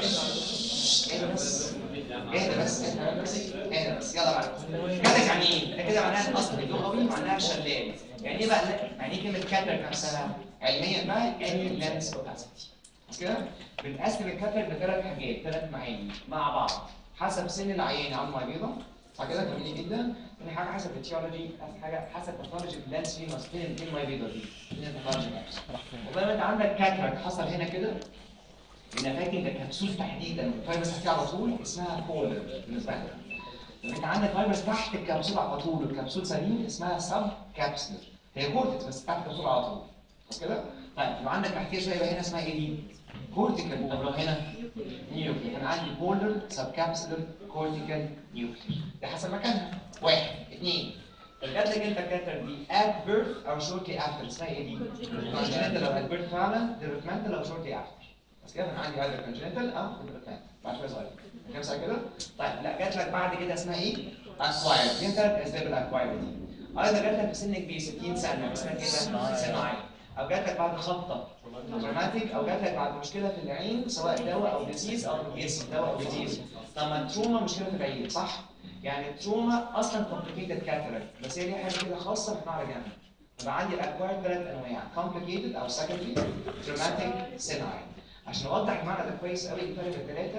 اهدى بس اهدى بس اهدى بس اهدى بس يلا بعد كده يعني ايه؟ ده كده معناها الاصل اللغوي معناها شلال يعني ايه بقى يعني ايه كلمه كاتر نفسها؟ علميا بقى اني لانس اوباسيتي مش كده؟ بنقسم الكاتر لثلاث حاجات ثلاث معاني مع بعض حسب سن العيان عنده ميه بيضاء صح كده جميل جدا تاني حاجه حسب التيولوجي حاجه حسب باثولوجي اللانس فين فين فين الميه بيضاء دي فين الباثولوجي والله انت عندك كاتراك حصل هنا كده هنا فاكر ده كبسول تحديدا الفايبرز تحتيه على طول اسمها كولر بالنسبه لك لما انت عندك فايبرز تحت الكبسول على طول والكبسول سليم اسمها سب كابسولر هي كورتكس بس تحت الكبسول على طول بس كده طيب لو عندك تحتيه شويه يبقى هنا اسمها ايه دي كورتيكال طب لو هنا نيوكلير انا عندي بولر سب كابسولر كورتيكال نيوكلير ده حسب مكانها واحد اثنين جات لك انت الكاتر دي at birth او shortly after اسمها ايه دي؟ congenital لو at birth فعلا developmental او shortly after بس كده انا عندي either congenital او developmental بعد شويه صغير كام ساعه كده؟ طيب لا جات لك بعد كده اسمها ايه؟ acquired في ثلاث اسباب الاكوايرد دي ايضا جات لك في سن كبير 60 سنه اسمها كده صناعي او جات لك بعد خبطه تروماتيك او جات لك بعد مشكله في العين سواء دواء او ديزيز او الجسم دواء او ديزيز طب ما التروما مشكله في العين صح؟ يعني التروما اصلا كومبليكيتد كاتاراكت بس هي ليها حاجه كده خاصه احنا على جنب يبقى عندي الاكوايرد ثلاث انواع كومبليكيتد او سكندري تروماتيك سينايل عشان اوضح المعنى ده كويس قوي الفرق بين الثلاثه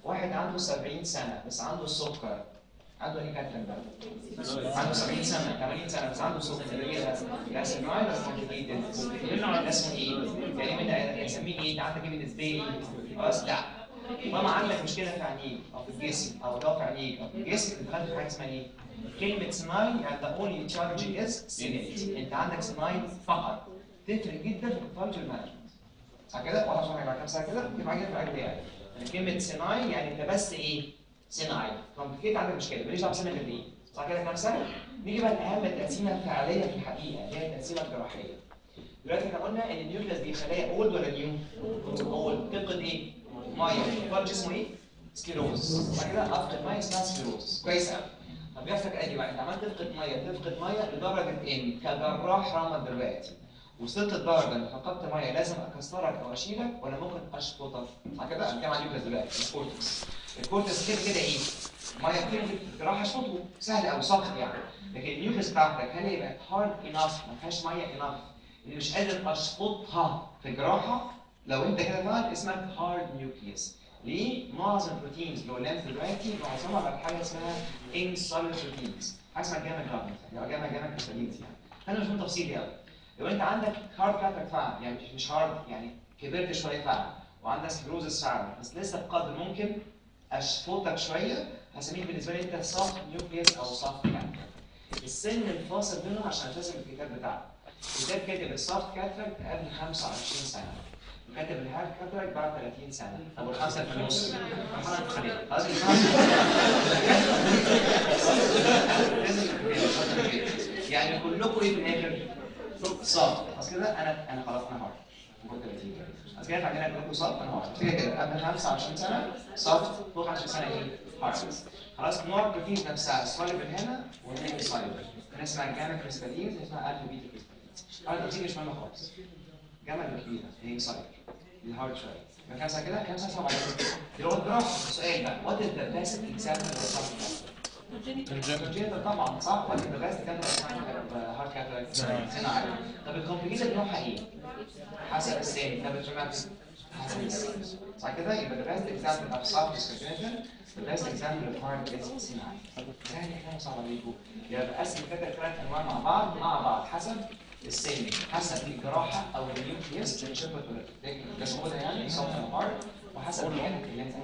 واحد عنده 70 سنه بس عنده السكر عنده ايه كاترك بقى؟ عنده 70 سنه 80 سنه بس عنده سكر ايه ده؟ ده اسمه ولا كومبليكيتد؟ ده اسمه ايه؟ يعني من نسميه ايه؟ ده عندك ايه بالنسبه لي؟ خلاص لا طالما عندك مشكله في عينيك او في الجسم او ضغط عينيك او في الجسم دخلت في حاجه اسمها ايه؟ كلمه سمايل يعني the only charge is سينيت انت عندك سمايل فقط تفرق جدا في الكونترول مانجمنت صح كده؟ واضح شرحك بعد كام سنه كده؟ في حاجه في العلاج بتاعي يعني كلمه سينايل يعني انت بس ايه؟ سينايل كومبليكيت عندك مشكله ماليش دعوه بسنه قد ايه؟ صح كده كام سنه؟ نيجي بقى لاهم التقسيمه الفعليه في الحقيقه اللي هي التقسيمه الجراحيه دلوقتي احنا قلنا ان النيوكليس دي خلايا اولد ولا نيو؟ اولد تفقد ايه؟ ميه فرج اسمه ايه؟ سكليروز صح كده؟ افقد ميه اسمها سكليروز كويس قوي طب بيحصل ادي بقى انت عمال تفقد ميه تفقد ميه لدرجه ايه؟ كجراح رمى دلوقتي وصلت الدرجه ان فقدت ميه لازم اكسرك او اشيلك ولا ممكن اشفطك صح كده؟ انا بتكلم عن النيوكليس دلوقتي الكورتكس الكورتكس كده كده ايه؟ ميه كتير في الجراحه اشفطه سهل قوي سطح يعني لكن النيوكليس بتاعتك هل يبقى هارد انف ما فيهاش ميه انف اللي مش قادر اشفطها في الجراحه لو انت كده فعلا اسمك هارد نيوكليس ليه؟ معظم البروتينز اللي قلناها دلوقتي معظمها بقت حاجه اسمها انسولار بروتينز حاجه اسمها جاما جرامز يعني جاما جاما كريستالينز يعني انا مش من تفصيل قوي لو انت عندك هارد كاتراك فعلا يعني مش- مش هارد يعني كبرت شويه فعلا وعندك سكلوزس فعلا بس لسه بقدر ممكن اشفطك شويه هسميك بالنسبه لي انت سوفت نيوكليس او سوفت كاتراك السن الفاصل بينهم عشان التزم الكتاب بتاعك الكتاب كاتب السوفت كاتراك قبل 25 سنه وكاتب الهارد كاتراك بعد 30 سنه طب والخمسه في النص مرحله انتقاليه خلاص يعني كلكم ايه في الاخر؟ صف اصل كده انا انا خلاص انا هارد كنت 30 اصل كده عندنا كلكم صف انا هارد كده كده قبل 25 سنه صف فوق 10 سنه ايه؟ هارد خلاص نوع البروتين نفسها سوليبل هنا وهنا سوليبل هنا اسمها جاما كريستالين اسمها الفا بيتا كريستالين هذا البروتين مش مهم خالص جاما اللي كبيره هي سوليبل الهارد شويه يبقى كام سنه كده؟ كام سنه؟ 7 اللي هو الجراحه السؤال بقى وات از ذا بيست اكزامبل اوف الكونجنتال طبعا صح وات از ذا بيست اكزامبل اوف هارد كاتراكت صناعي طب الكومبليكيتد نوعها ايه؟ حسب السن طب التروماتيك حسب السن صح كده يبقى the best example of soft congenital the best example of hard is صناعي سهل احنا صعب عليكم يبقى بقسم كده ثلاث انواع مع بعض مع بعض حسب السن حسب الجراحه او النيوكليس اللي شبه ده موجوده يعني soft and hard وحسب مكانك اللي انت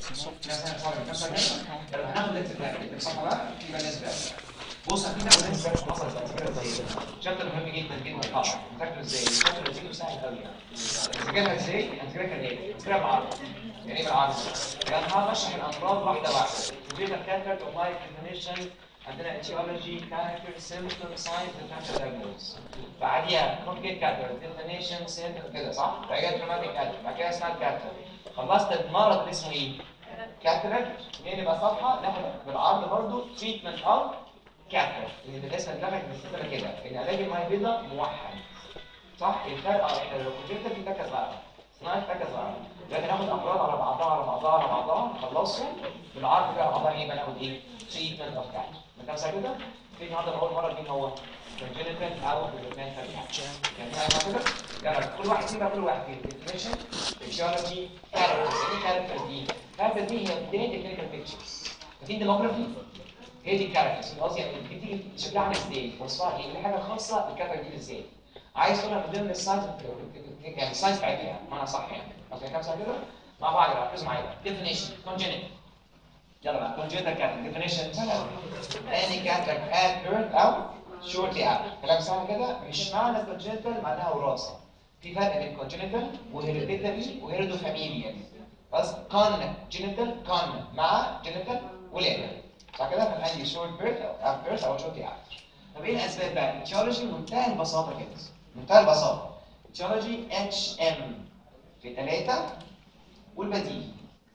لو هناخد لينس بلاك الصفحه بقى في بقى لينس بلاك بص في بقى لينس بلاك حصلت قبل كده ازاي شابتر مهم جدا جدا طبعا فاكره ازاي الشابتر اللي فيه سهل قوي يعني هتذاكرها ازاي هتذاكرها كان ايه هتذاكرها بالعرض يعني ايه بالعرض يعني هشرح الامراض واحده واحده وفي كاتر ومايك ديفينيشن عندنا اتيولوجي كاركتر سيمبتوم ساينز ديفرنشال دايجنوز بعديها كومبليت كاتر ديفينيشن سيمبتوم كده صح بعد كده تروماتيك كاتر بعد كده اسمها كاتر خلصت المرض اللي اسمه ايه كاتراكت نقلب بقى صفحه ناخد بالعرض برضو تريتمنت اوف كاتراكت لان الاسم دماغك بتكتبها كده ان علاج الميه البيضاء موحد صح الفرق اه احنا لو كنت في تكه صغيره صناعه تكه صغيره لكن ناخد امراض على بعضها على بعضها على بعضها نخلصهم بالعرض بقى بعضها ايه بقى ناخد ايه تريتمنت اوف كاتراكت مكان ساعه كده في النهارده اول مره مين هو congenital او developmental cataract. يعني احنا كده يلا كل واحد فينا كل واحد فيه definition physiology characters ايه characters دي characters دي هي بدايه الكلينيكال بيكتشر في ديموجرافي هي دي الكاركترز قصدي يعني بتيجي شكلها عامل ازاي وصفها ايه دي حاجه خاصه بالكاركتر دي ازاي عايز تقولها من ضمن الساينس يعني الساينس بتاعتها يعني معنى صح يعني اوكي كام سنه كده مع بعض بقى ركزوا معايا definition congenital يلا بقى congenital cataract definition سهله any cataract at birth او shortly after كلام سهل كده مش معنى congenital معناها وراثه في فرق بين congenital وهيريديتري وهيريدوفاميليال بس congenital con مع genital ولاده صح كده كان عندي short birth او at birth او shortly after طب ايه الاسباب بقى؟ etiology بمنتهى البساطه كده منتهى البساطه etiology HM في ثلاثه والبديهي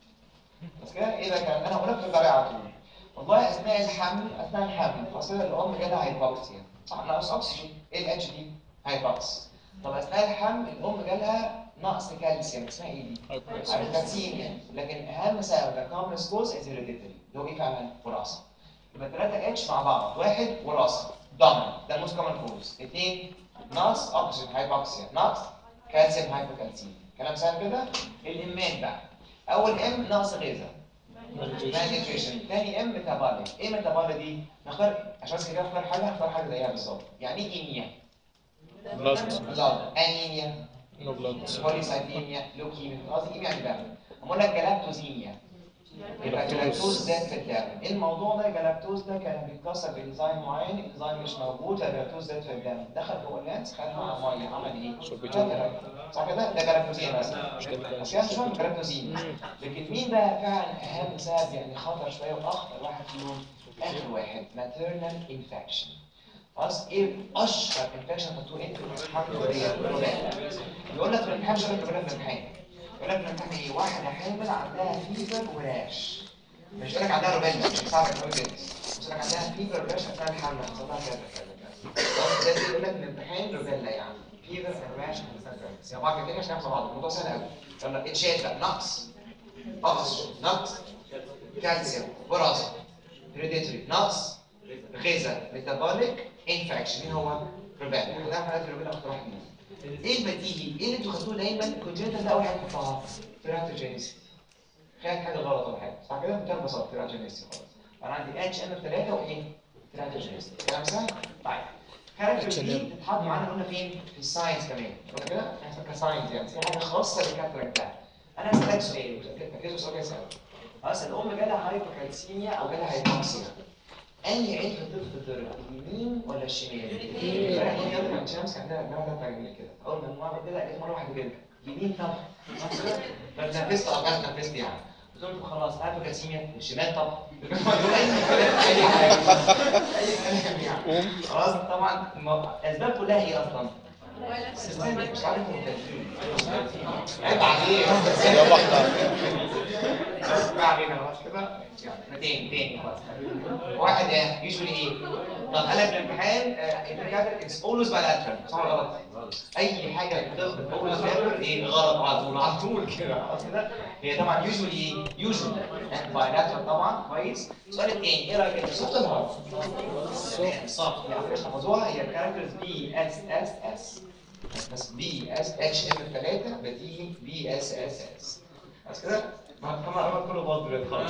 بس كده ايه ده كان انا هقول لك في الطريقه على طول والله اثناء الحمل اثناء الحمل خلاص كده الام جالها هايبوكسيا صح ناقص اكسجين ايه الاتش دي هايبوكس طب اثناء الحمل الام جالها نقص كالسيوم اسمها ايه دي هايبوكسيميا لكن اهم سبب ده كومنس كوز از هيريديتري اللي هو ايه فعلا وراثه يبقى 3 اتش مع بعض واحد وراثه دومينant ده الموست كومن كوز اثنين نقص اكسجين هايبوكسيا نقص كالسيوم هايبوكالسيميا كلام سهل كده الامات بقى اول ام نقص غذاء malnutrition تاني ام metabolic ايه metabolic دي؟ نختار عشان بس كده نختار حاجه نختار حاجه زيها بالظبط يعني ايه انيميا؟ بلاد blood انيميا نو بلاد بوليسايديميا لوكيميا قصدي ايه يعني دم اقول لك جلاكتوزيميا يبقى جلاكتوز. جلاكتوز زاد في الدم ايه الموضوع ده الجلاكتوز ده كان بيتكسر بانزيم معين الانزيم مش موجود فالجلاكتوز زاد في الدم دخل جوه اللانس خد مع ميه عمل ايه؟ سوربيتول. كاتاراكت. صح كده ده جلاكتوزيميا بس مش كده عشان مش فاهم جلاكتوزيميا لكن مين بقى فعلا اهم سبب يعني خطر شويه واخطر واحد فيهم اخر واحد maternal infection خلاص ايه اشهر انفكشن خدتوه انت الحمل الوليه يقول لك في الامتحان مش هيقول لك في الامتحان يقول لك في الامتحان ايه واحده حامل عندها فيفر وراش مش يقول لك عندها روبيلا مش صعب انه كده بس يقول لك عندها فيفر وراش اثناء الحمل حصل لها كذا كذا كذا خلاص ده يقول لك في الامتحان روبيلا يعني فيفر وراش سنترز يا بعض كده عشان ناخد بعض الموضوع سهل قوي يلا اتشال بقى نقص اكسجين نقص كالسيوم وراثه هيريديتري نقص غذاء ميتابوليك انفكشن مين هو روبيلا ده حالات الروبيلا اقتراح مني ايه البديهي ايه اللي انتوا خدتوه دايما الكونجنتال ده اول حاجه تحطها تيراتوجينيسي خدت حاجه غلط ولا حاجه صح كده بمنتهى البساطه تيراتوجينيسي خلاص انا عندي اتش ام 3 وايه تيراتوجينيسي كلام سهل طيب كاركتر دي بتتحط معانا قلنا فين في الساينس كمان قلنا كده كساينس يعني في حاجه خاصه بالكاتراك ده انا هسالك سؤال ركزوا سؤال كده خلاص الام جالها هايبوكالسيميا او جالها هايبوكسيا انهي عين في الطفل تضرب اليمين ولا الشمال؟ امبارح كنت جايب عند شمس عندها عندها تجميل كده اول ما المره كده لقيت مره واحده كده يمين طب فاتنفست او انا اتنفست يعني قلت لهم خلاص هايبوكالسيميا والشمال طب اي كلام اي حاجه اي كلام يعني خلاص طبعا الم- الاسباب كلها ايه اصلا؟ سيستمك مش عارف عيب عليك يلا احنا ما علينا خلاص كده يعني تاني تاني خلاص واحد يوجوالي ايه؟ طب انا في الامتحان الدكاتره اتس اولويز bilateral صح ولا غلط؟ اي حاجه بتخبط اولويز bilateral ايه غلط على طول على طول كده خلاص كده هي طبعا يوجوالي ايه؟ يوجوالي bilateral طبعا كويس السؤال الثاني ايه رايك انت صوت الهواء؟ صح يعني مش حفظوها هي الكاركترز بي اس اس اس بس بي اس اتش ام 3 بديهي بي اس اس اس بس كده ما طبعا الرقم كله باظ دلوقتي خالص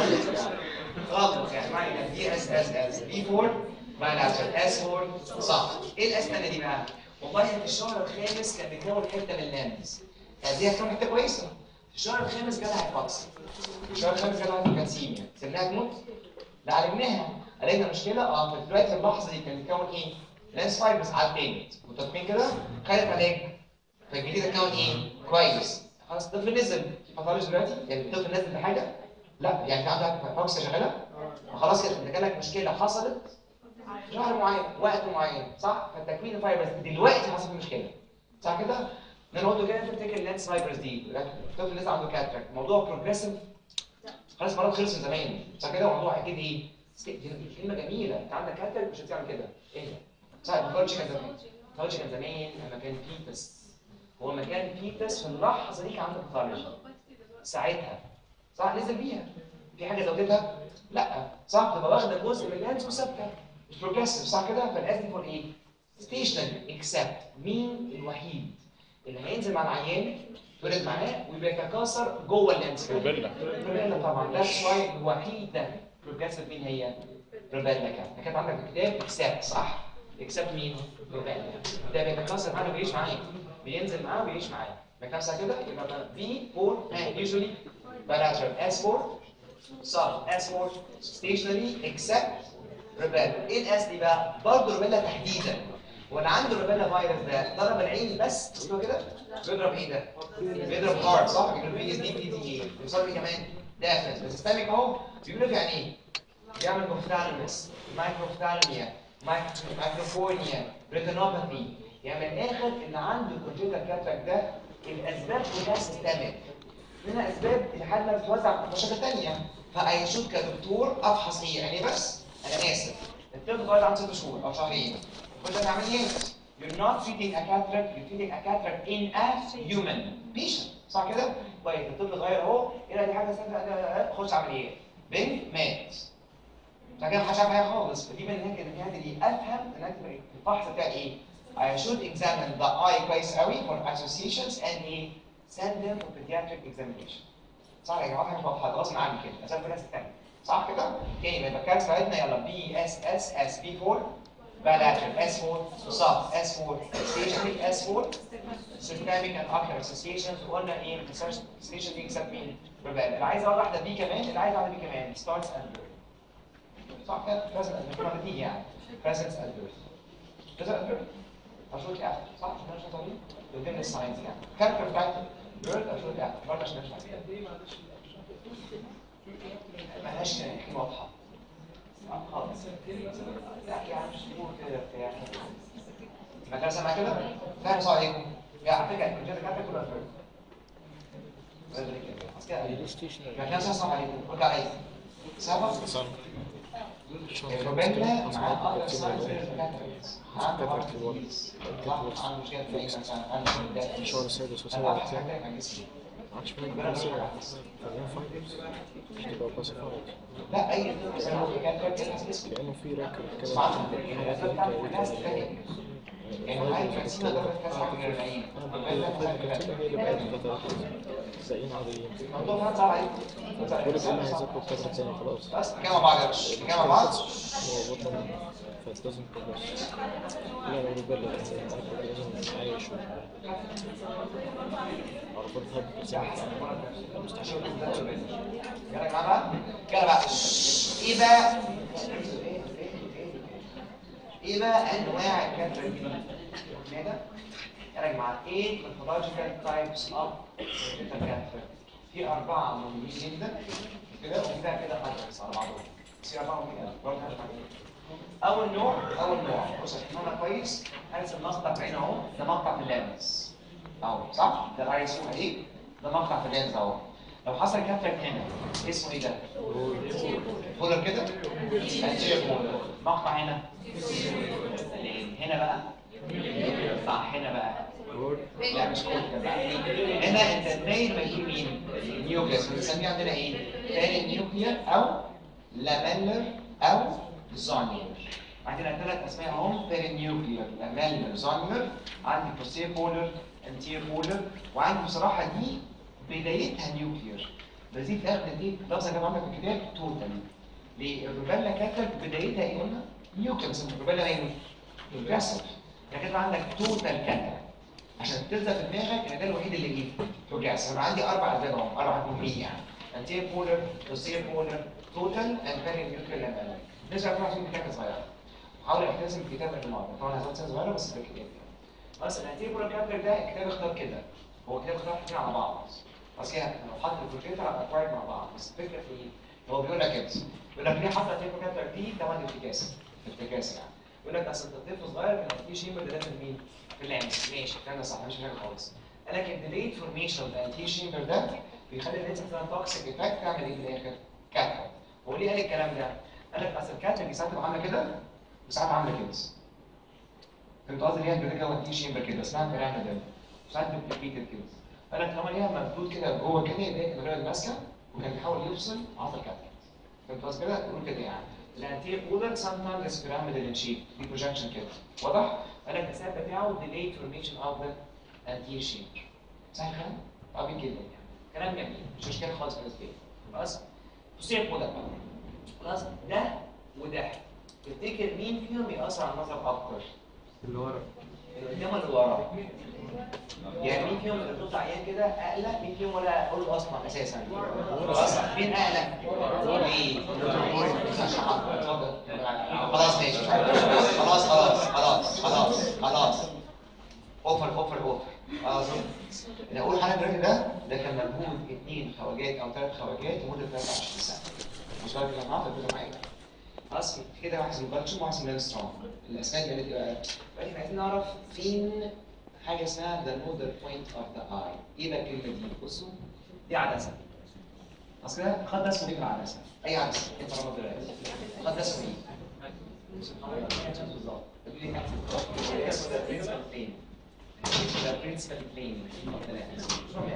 خالص يعني معنى بي اس اس اس بي 4 bilateral اس 4 صح ايه الاس الثانيه دي بقى؟ والله في الشهر الخامس كان بيكون حته من اللانس دي هتكون حته كويسه في الشهر الخامس جالها هايبوكسيا في الشهر الخامس جالها هايبوكالسيميا سيبناها تموت؟ لا عالجناها عالجنا مشكله اه في دلوقتي في اللحظه دي كان بيكون ايه؟ لانس فايبرز عدت متفقين كده؟ خدت علاج فالجديد اتكون ايه؟ كويس خلاص الطفل نزل في باثولوجي دلوقتي يعني الطفل نزل بحاجه؟ لا يعني في عندك هايبوكسيا شغاله؟ خلاص كده انت جالك مشكله حصلت في شهر معين وقت معين صح؟ فالتكوين الفايبرز دلوقتي حصل في مشكله صح كده؟ ان انا قلت كده انت تفتكر اللانس فايبرز دي الطفل لسه عنده كاتراكت موضوع بروجريسيف خلاص المرض خلص من زمان صح كده موضوع اكيد ايه؟ دي كلمه جميله انت عندك كاتراكت مش هتعمل كده ايه ده؟ صح الباثولوجي كان زمان الباثولوجي كان زمان لما كان فيتس هو لما كان فيتس في اللحظه دي كان عنده باثولوجي ساعتها صح نزل بيها في حاجه زودتها؟ لا صح تبقى واخده جزء من اللانس وثابته مش بروجريسيف صح كده فالاس دي فور ايه؟ ستيشنري اكسبت مين الوحيد اللي هينزل مع العيان يتولد معاه وبيتكاثر جوه اللانس روبيلا. روبيلا طبعا ذاتس واي الوحيده بروجريسيف مين هي؟ روبيلا كانت كانت عندك في الكتاب اكسبت صح؟ اكسبت مين؟ روبيلا ده بيتكاثر معاه وبيعيش معاه بينزل معاه وبيعيش معاه مكانسها كده يبقى بي 4 يوجوالي bilateral S4 sub S4 stationary except روبيلا ايه الاس دي بقى؟ برضه روبيلا تحديدا وانا عندي روبيلا فيروس ده ضرب العين بس شوفوا كده بيضرب ايه ده؟ بيضرب هارد صح؟ بيقولوا بي اس دي بي تي اي بيوصل لي كمان دافنس بس سيستميك اهو بيقولوا في عينيه بيعمل كوفتالمس مايكروفتالميا مايكروفونيا ريتينوباثي يعني من الاخر اللي عنده كونجيتال كاتراك ده الاسباب كلها سيستميك منها اسباب لحد ما بتتوزع في مشاكل ثانيه فايشوف كدكتور افحص ايه يعني بس انا اسف الطفل صغير عنده ست شهور او شهرين كل ده عمليات You're not treating a cataract, you're treating a cataract in a human patient صح كده؟ طيب الطفل صغير اهو ايه دي حاجه سهله خش عمليات بنت مات صح كده محدش عارف حاجه خالص فدي من هناك النهايه دي افهم ان انت الفحص بتاعي ايه؟ I should examine the eye كويس قوي for associations and ايه؟ send them for pediatric examination صح يا جماعه حاجه واضحه غصب عني كده عشان في ناس تانية صح كده؟ تاني يبقى الكارت بتاعتنا يلا بي اس اس اس بي 4 bilateral S4 soft S4 stationary S4 systemic and ocular associations وقلنا ايه ما تنساش station دي except مين؟ ربال اللي عايز واحده بي كمان اللي عايز واحده بي كمان starts and birth صح كده؟ present and birth دي يعني presence and birth present and birth اشوف اخر صح عشان مش طريق within the science يعني الكاركتر بتاعت birth اشوف اخر برضه عشان مش ملهاش كلمه واضحه آه، خالص لا يعني مش تقول كده بتاع ما كان سامع كده؟ فاهم صح عليكم؟ يا على فكره الكمبيوتر كارت كله أفراد. بس كده ما كان صح عليكم قلت عليا سبب صن الروبيلا مع الاذر ساينز عنده واحد كويس عنده مشكله في الانسان عنده ده الشهر السادس انا وسبعة بعرف وثاني حاجه عن جسمي ما عادش فاهم كده خلينا فايبرز مش تبقى كلاسيفايد لا اي زي ما قلت كان كان كده جسمي كأنه في راكب كده اسمع يعني ده بتاع الناس الثانيه يعني عايز كاسينا ده كاس حاجه من العين الروبيلا هي اللي بقت ثلاثة زائين عاديين الموضوع فعلا صعب عليكم بقول لك انا هيذاكروا الكادر التاني خلاص بس كده مع بعض يا باشا كده مع بعض هو بطل فلازم بروجرس لا لو رجالة لازم عايش عرفتها بتسمع مستحيل يلا يا جماعه بقى كده بقى ايه بقى ايه بقى انواع الكاتر كده يا جماعه ايه mythological types of الكاتر في اربعه مهمين جدا كده وفي بقى كده حاجه على بعضهم في اربعه مهمين برضه مش عارفين. اول نوع اول نوع بص عشان تفهمها كويس هرسم مقطع بعين اهو ده مقطع في اللينز اهو صح ده اللي عايز ايه ده مقطع في اللينز اهو لو حصل كاتر هنا اسمه ايه ده فولر كده انتير فولر مقطع هنا هنا بقى صح هنا بقى لا مش كده بقى هنا انت الميل ما يجي مين نيوكليس بنسميه عندنا ايه تاني نيوكلير او لاميلر او زونير عندنا ثلاث اسماء اهم بيري نيوكلير لاميلر زونير عندي بوستير بولر انتير بولر وعندي بصراحه دي بدايتها نيوكلير بس دي في الاخر دي لفظه كمان عندك في الكتاب توتال ليه الروبيلا كاتب بدايتها ايه قلنا نيوكلير بس الروبيلا ايه بروجريسيف لكن عندك توتال كاتب عشان تلزق في دماغك ان ده الوحيد اللي ايه بروجريسيف انا عندي اربع اسباب اهم اربع مهمين يعني انتير بولر بوستير بولر توتال اند فيري نيوكلير لاميلر نرجع نروح عشان كتاب صغيره حاول احترم الكتاب قبل ما أقرأ. طبعا هزود سنه صغيره بس في الكتاب بس الانتير بولر كاتب ده الكتاب اختار كده هو كتاب اختار حاطين على بعض بس كده لو حط البروجيكتور على اكواير مع بعض بس الفكره في ايه؟ هو بيقول لك كده بيقول لك ليه حط البروجيكتور دي طبعا افتكاسه افتكاسه يعني يقول لك اصل انت طفل صغير كان في شيمبر ده داخل مين؟ في اللانس ماشي الكلام ده صح مش حاجه خالص قال لك الديليت فورميشن اوف الانتي شيمبر ده بيخلي اللانس مثلا توكسيك افكت تعمل ايه في الاخر؟ كاتب هو ليه قال الكلام ده؟ قال لك اصل الكاتب ساعات تبقى عامله كده وساعات عامله كده فهمت قصدي ليها كده كده انتي شيمبر كده اسمها بيراميدال ساعات دوبليكيتد كده قال لك لما ليها ممدود كده جوه كده يبقى كده الراجل ماسكه وكان بيحاول يفصل عضل كاتب فهمت قصدي كده؟ يقول كده يعني الانتير بولر sometimes is pyramidal in shape دي projection كده واضح؟ قال لك السبب بتاعه delayed formation of the anterior shape صح الكلام؟ عبيط جدا يعني كلام جميل مش مشكله خالص بالنسبه لي خلاص posterior بولر بقى خلاص ده وده تفتكر مين فيهم يأثر على النظر اكتر؟ اللي ورا اللي قدام اللي ورا يعني مين فيهم اللي بتطلع عيان كده اقلق مين فيهم ولا اقول اصلا اساسا اصلا مين اقلق ايه اتفضل خلاص ماشي خلاص خلاص خلاص خلاص خلاص اوفر اوفر اوفر خلاص اللي اقول حاجه دلوقتي ده ده كان مجهود اثنين خواجات او ثلاث خواجات لمده 23 سنه مش راجل يا جماعه تركزوا معايا خلاص كده واحد اسمه باتشو وواحد اسمه سترونج الاسماء دي بقى دلوقتي احنا عايزين نعرف فين حاجه اسمها the nodal point of the eye ايه بقى الكلمه دي بصوا دي عدسه اصل كده خد ده اسمه ايه في العدسه اي عدسه انت رمض دلوقتي خد ده اسمه ايه بالظبط تقول لي اسمه ده principal plane the principal plane of the lens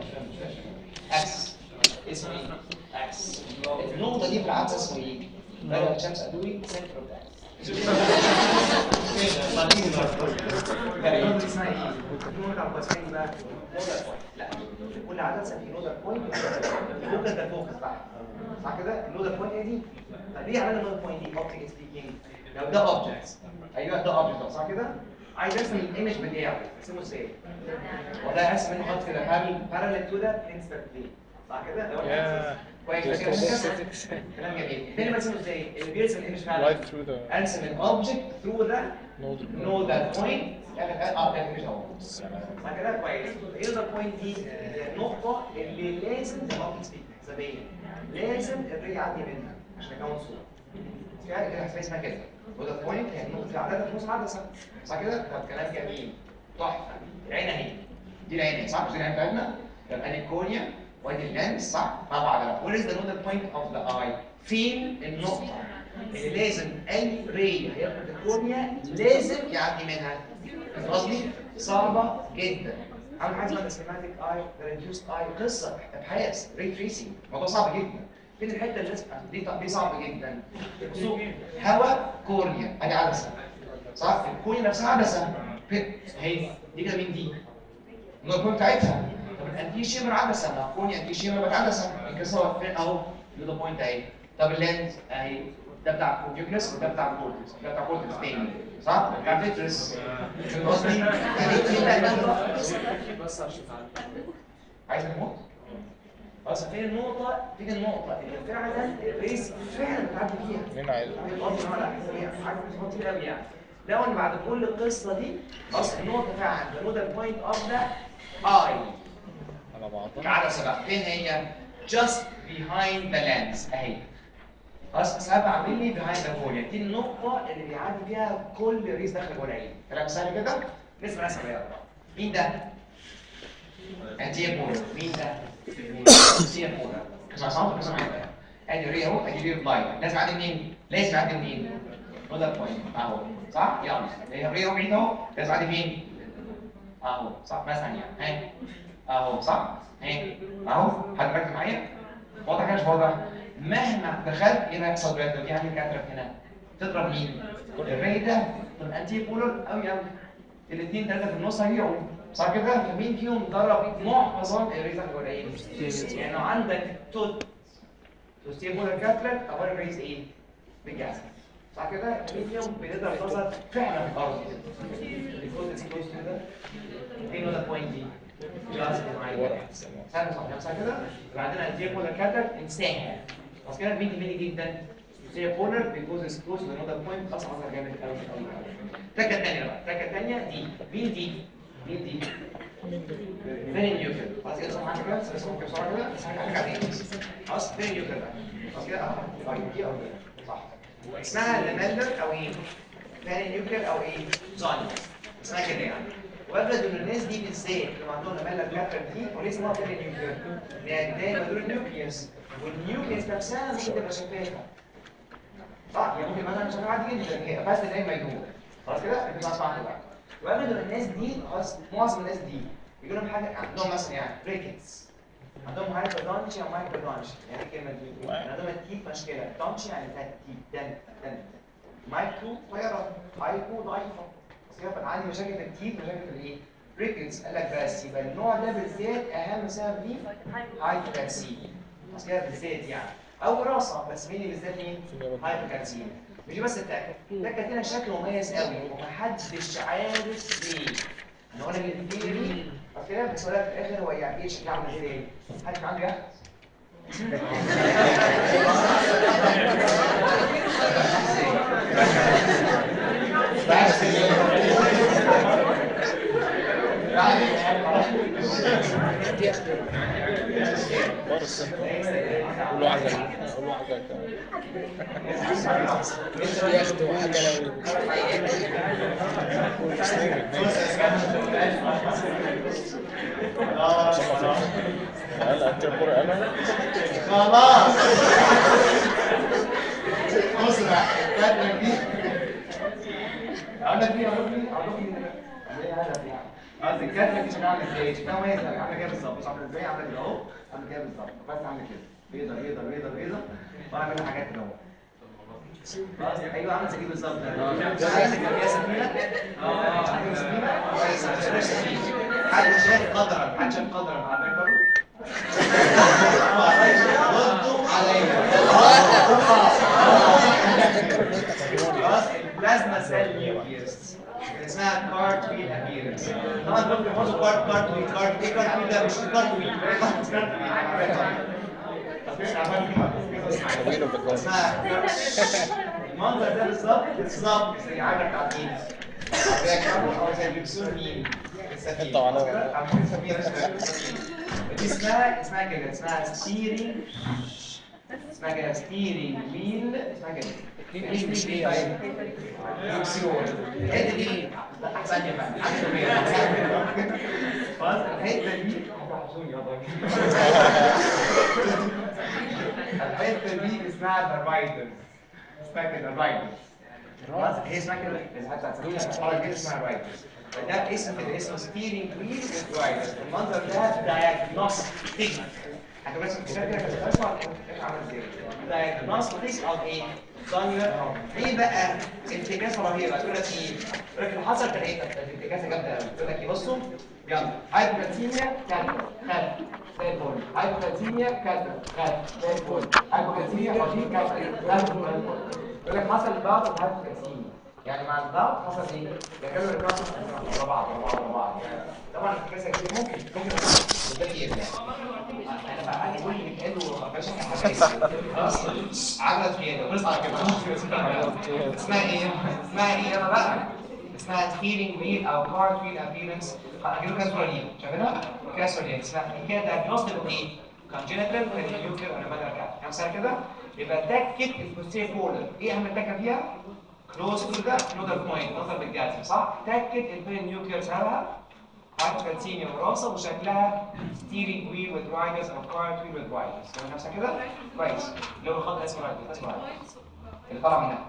اكس اسمه ايه اكس النقطه دي في العدسه اسمه ايه بقى الشمس ادوي سنتر اوف كده طالعين لا النقطه دي اسمها ايه؟ النقطه على القوسين دي بقى نودر بوينت لا كل عدد سميه نودر بوينت ممكن ده فوكس بقى صح كده؟ النودر بوينت هي دي طب ليه عملنا النودر بوينت دي اوبتيك سبيكينج؟ لو ده اوبجكت ايوه ده اوبجكت صح كده؟ عايز ارسم الايمج بتاعه ارسمه ازاي؟ والله ارسم منه خط كده هعمل باراليل تو ده برنسبل بلين صح كده؟ لو Yeah. كويس كده كلام جميل فين برسمه ازاي؟ اللي بيرسم الايمج فعلا Right through the ارسم الاوبجكت ثرو ده node. نو ذات بوينت اه ده مش اهو صح كده كويس ايه ذا بوينت دي النقطه اللي لازم تبقى سبيك حسابيا لازم الري يعدي منها عشان اكون صوره في حاجه كده حسابيه اسمها كده وده بوينت هي النقطه اللي عددها في نص عدسه صح كده طب كلام جميل تحفه العين اهي دي العين اهي صح مش دي العين بتاعتنا يبقى ادي الكورنيا وادي اللينس صح مع بعض بقى وير از ذا نودال بوينت اوف ذا اي فين النقطه اللي لازم اي ري هياخد الكورنيا لازم يعدي منها فاهم قصدي؟ صعبه جدا عامل حاجه اسمها سيماتيك اي ريديوست اي قصه ابحاث ري تريسنج موضوع صعب جدا فين الحته اللي لازم دي دي صعبه جدا بصوا هواء كورنيا ادي عدسه صح الكورنيا نفسها عدسه فين اهي دي كده مين دي؟ النقطه بتاعتها طب الانتي شيمر عدسه ما الكورنيا انتي شيمر بقت عدسه القصه فين اهو ده بوينت اهي طب اللينز اهي ده بتاع النيوكليس وده بتاع الكورتكس ده بتاع الكورتكس تاني صح؟ بتاع الفيترس فاهم قصدي؟ يعني فين بقى النقطه؟ عايز نموت؟ بس فين النقطة؟ فين النقطة اللي فعلا الريس فعلا بتعدي فيها؟ مين عايز؟ قصدي على حسابية حاجة مش مهم كتير قوي يعني. لو ان بعد كل القصة دي اصل النقطة فعلا the nodal point of the eye على بعضها العدسة بقى فين هي؟ just behind the lens اهي خلاص ساعات بعمل لي behind the cornea دي النقطة اللي بيعدي فيها كل ريس داخل جوه العين كلام سهل كده؟ نسمع نسمع يلا مين ده؟ انتي بولر مين ده؟ انتي بولر اسمع صوت اسمع معايا ادي ري اهو ادي ري لاين لازم يعدي منين؟ لازم يعدي منين؟ نودال بوينت اهو صح؟ يلا هي ري اهو بعيد اهو لازم يعدي فين؟ اهو صح مثلا يعني ها اهو صح؟ ها اهو حد مركز معايا؟ واضح كده مش واضح؟ مهما دخلت ايه اللي هيحصل دلوقتي لو في عندي كاترك هنا؟ تضرب مين؟ الري ده الانتي بولر قوي قوي الاثنين ثلاثه في النص هيقعوا صح كده؟ فمين فيهم ضرب معظم الريزة جوه العين؟ يعني لو عندك توت توستين بولر كاترك اول الريز ايه؟ بالجسم صح كده؟ مين فيهم بيقدر يوصل فعلا في الارض؟ الكود اكسبوز كده ايه نوت بوينت دي؟ جاست معايا سهل صح صح كده؟ يبقى عندنا انتي بولر كاترك انساها بس كده مين مين جدا؟ هي بولر بيكوز اكسبوز لنوت بوينت اصلا اصلا جامد قوي قوي قوي التكه الثانيه بقى التكه الثانيه دي مين دي؟ مين دي؟ فين النيوكلير؟ خلاص كده صح كده بس ممكن بسرعه كده بس هرجع تاني خلاص فين النيوكلير بقى؟ خلاص كده اه طيب دي او دي صح اسمها لامندر او ايه؟ فين النيوكلير او ايه؟ زون اسمها كده يعني وابرز ان الناس دي بالذات اللي عندهم لامندر كاتر دي وليه اسمها فين النيوكلير؟ لان دايما دول النيوكليوس والنيوكليوس نفسها مش هتبقى شفافه صح يعني ممكن مثلا شغال عادي جدا هي بس العين ما يدور خلاص كده انت ما سمعت بقى وابدا الناس دي خلاص معظم الناس دي يجي لهم حاجه عندهم مثلا يعني بريكتس عندهم هايبردونشي او مايكرودونشي يعني ايه الكلمه دي يعني عندهم التيب مشكله دونشي يعني ترتيب دن دن مايكرو صغيره هايبو ضعيفه بس كده عندي مشاكل في التيب مشاكل في الايه بريكتس قال لك بس يبقى النوع ده بالذات اهم سبب ليه هايبوكالسيميا بس كده بالذات يعني او وراثه بس مين اللي بالذات مين؟ هايبوكالسيميا مش بس التاكل التاكل هنا شكله مميز قوي ومحدش عارف ليه انا اقول لك الثيوري بس كده بس أقول لك في الاخر هو يعني ايه شكله عامل ازاي؟ حد كان عنده يخت؟ بارس قول له عجل قول له عجل ياخدوا عجلة قال انت الكوره قالها خلاص بص بقى الكاتب دي اقول لك دي اقول لك دي اقول لك دي زي هدف يعني قصدي الكاتب دي شكلها عامل ازاي؟ شكلها مميز قوي عامله كده بالظبط بص عامله ازاي عامله كده اهو عامله كده بالظبط بس عامله كده بيضه بيضه بيضه بيضه وانا بعمل حاجات كده اهو خلاص ايوه عامل زي دي بالظبط عايز كان فيها سفينه اه عايز سفينه كويس عشان سفينه حد شاف قدرا حد شاف قدرا على فكره ردوا عليا خلاص البلازما سيل نيوكليوس اسمها كارتويل ابيرنس طبعا دول بيحطوا كارت كارتويل كارت ايه كارتويل ده مش كارتويل اسمها المنظر ده بالظبط بالظبط زي عجلة عجين او زي بيكسون مين السفينة انت وعلاء. كده؟ عاملين سفينة شباب السفينة. دي اسمها اسمها كده اسمها ستيرنج اسمها كده ستيرنج ويل اسمها كده ويل مش ويل دكسيون الحته دي احسن لي بقى خلاص الحته دي الحته دي اسمها الرايدرز اسمها كده الرايدرز خلاص هي اسمها كده الحته بتاعت الحركه دي اسمها الرايدرز ده اسم كده اسمه ستيرنج ويل رايدرز المنظر ده دايجنوستيك احنا بس الكتاب كده كانت اسمع عامل ازاي دايجنوستيك اوف ايه ثانيه ايه بقى انتكاسه رهيبه تقول لك ايه يقول لك اللي حصل كان ايه كانت انتكاسه جامده قوي تقول لك ايه بصوا يلا هايبوكالسيميا كانت خد زي الفل هايبوكالسيميا كانت خد زي الفل هايبوكالسيميا رهيب كانت خد زي الفل يقول لك حصل الضغط الهايبوكالسيميا يعني مع الضغط حصل ايه؟ يعملوا ريكاسل ورا بعض ورا بعض ورا بعض يعني طبعا الانتكاسه كتير ممكن ممكن ده كتير يعني انا بقى عايز اقول لك حلو ما باشا خلاص عجلة زيادة خلص على كده اسمها ايه؟ اسمها ايه يلا بقى؟ اسمها تيرنج ويل او كارت ويل ابيرنس هجيب لكم صورة ليها شايفينها؟ كده صورة ليها اسمها كده دايجنوستيك اوف ايه؟ كونجنتال كونجنتال انا بدأ كده كام سنة كده؟ يبقى تكت البوستير بولر ايه اهم تكه فيها؟ كلوز تو ذا نودال بوينت نظر بالجاذب صح؟ تكت البين نيوكلير سببها هايبوكالسيميا وراثه وشكلها ستيرنج ويل وذ رايدرز او كارت ويل وذ رايدرز فاهم نفسك كده؟ كويس اللي هو الخط اسمه رايدرز اسمه رايدرز اللي طالع منها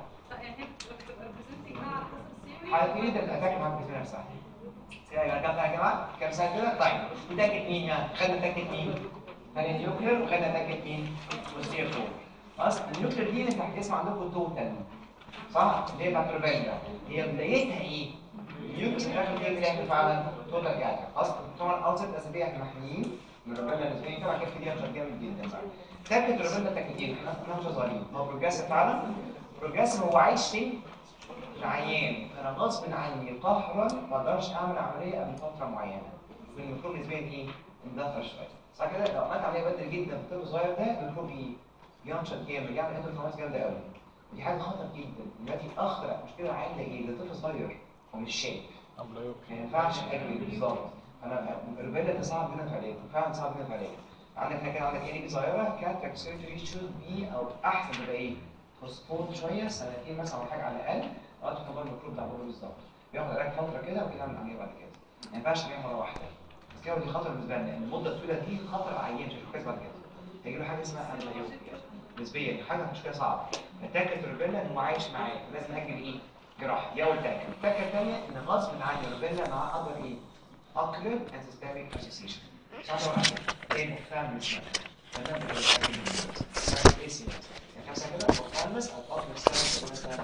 حالتين ده الاتاك معاك في نفسها يا جماعه يا جماعه كام سنه كده طيب وتاكد مين يعني خدنا تاكد مين خدنا النيوكلير وخدنا تاكد مين بوستير فور خلاص النيوكلير دي انت هتسمع عندكم توتال صح اللي هي بتاعت الريفيلا هي بدايتها ايه النيوكلير في الاخر دي اللي هي فعلا توتال جاتا خلاص طبعا الاوتسيت اسابيع احنا محميين من الريفيلا نسبيا طبعا كيف دي عشان جامد جدا بقى تاكد الريفيلا تاكدين احنا مش صغيرين هو بروجريسيف فعلا بروجريسيف هو عايش فين العيان انا غصب عني قهرا ما اقدرش اعمل عمليه قبل فتره معينه والميكروب نسبيا ايه؟ مندفع شويه صح كده؟ لو عملت عمليه بدري جدا في الطفل الصغير ده الميكروب ايه؟ ينشط جامد يعمل انترفيرنس جامده قوي ودي حاجه خطر جدا دلوقتي اخطر مشكله العيان ده ايه؟ ده طفل صغير ومش شايف ما ينفعش اجري بالظبط انا الريبيلا ده صعب جدا في علاجه فعلا صعب جدا في علاجه عندك هنا كده عندك عيني صغيره كاتراك سيرجري شود بي او احسن تبقى ايه؟ بوستبون شويه سنتين مثلا او حاجه على الاقل لغايه ما تكبر الميكروب ده عمره بالظبط بياخد علاج فتره كده وكده نعمل عمليه بعد كده ما ينفعش تعمل مره واحده بس كده دي خطر بالنسبه لنا المده الطويله دي خطر عيان مش هيشوف كويس بعد كده هيجي له حاجه اسمها انبيوتيك نسبيا حاجه مش كده صعبه اتاكد الريبيلا انه عايش معايا لازم اجل ايه؟ جراحه دي اول تاكد التاكد الثانيه ان غصب عني الريبيلا مع اقدر ايه؟ اقلب اند سيستميك اسوسيشن مش عارف اقول ايه مفهم اسمها تمام ايه سي يعني خمسه كده مفهمس هتقعد مثلا مثلا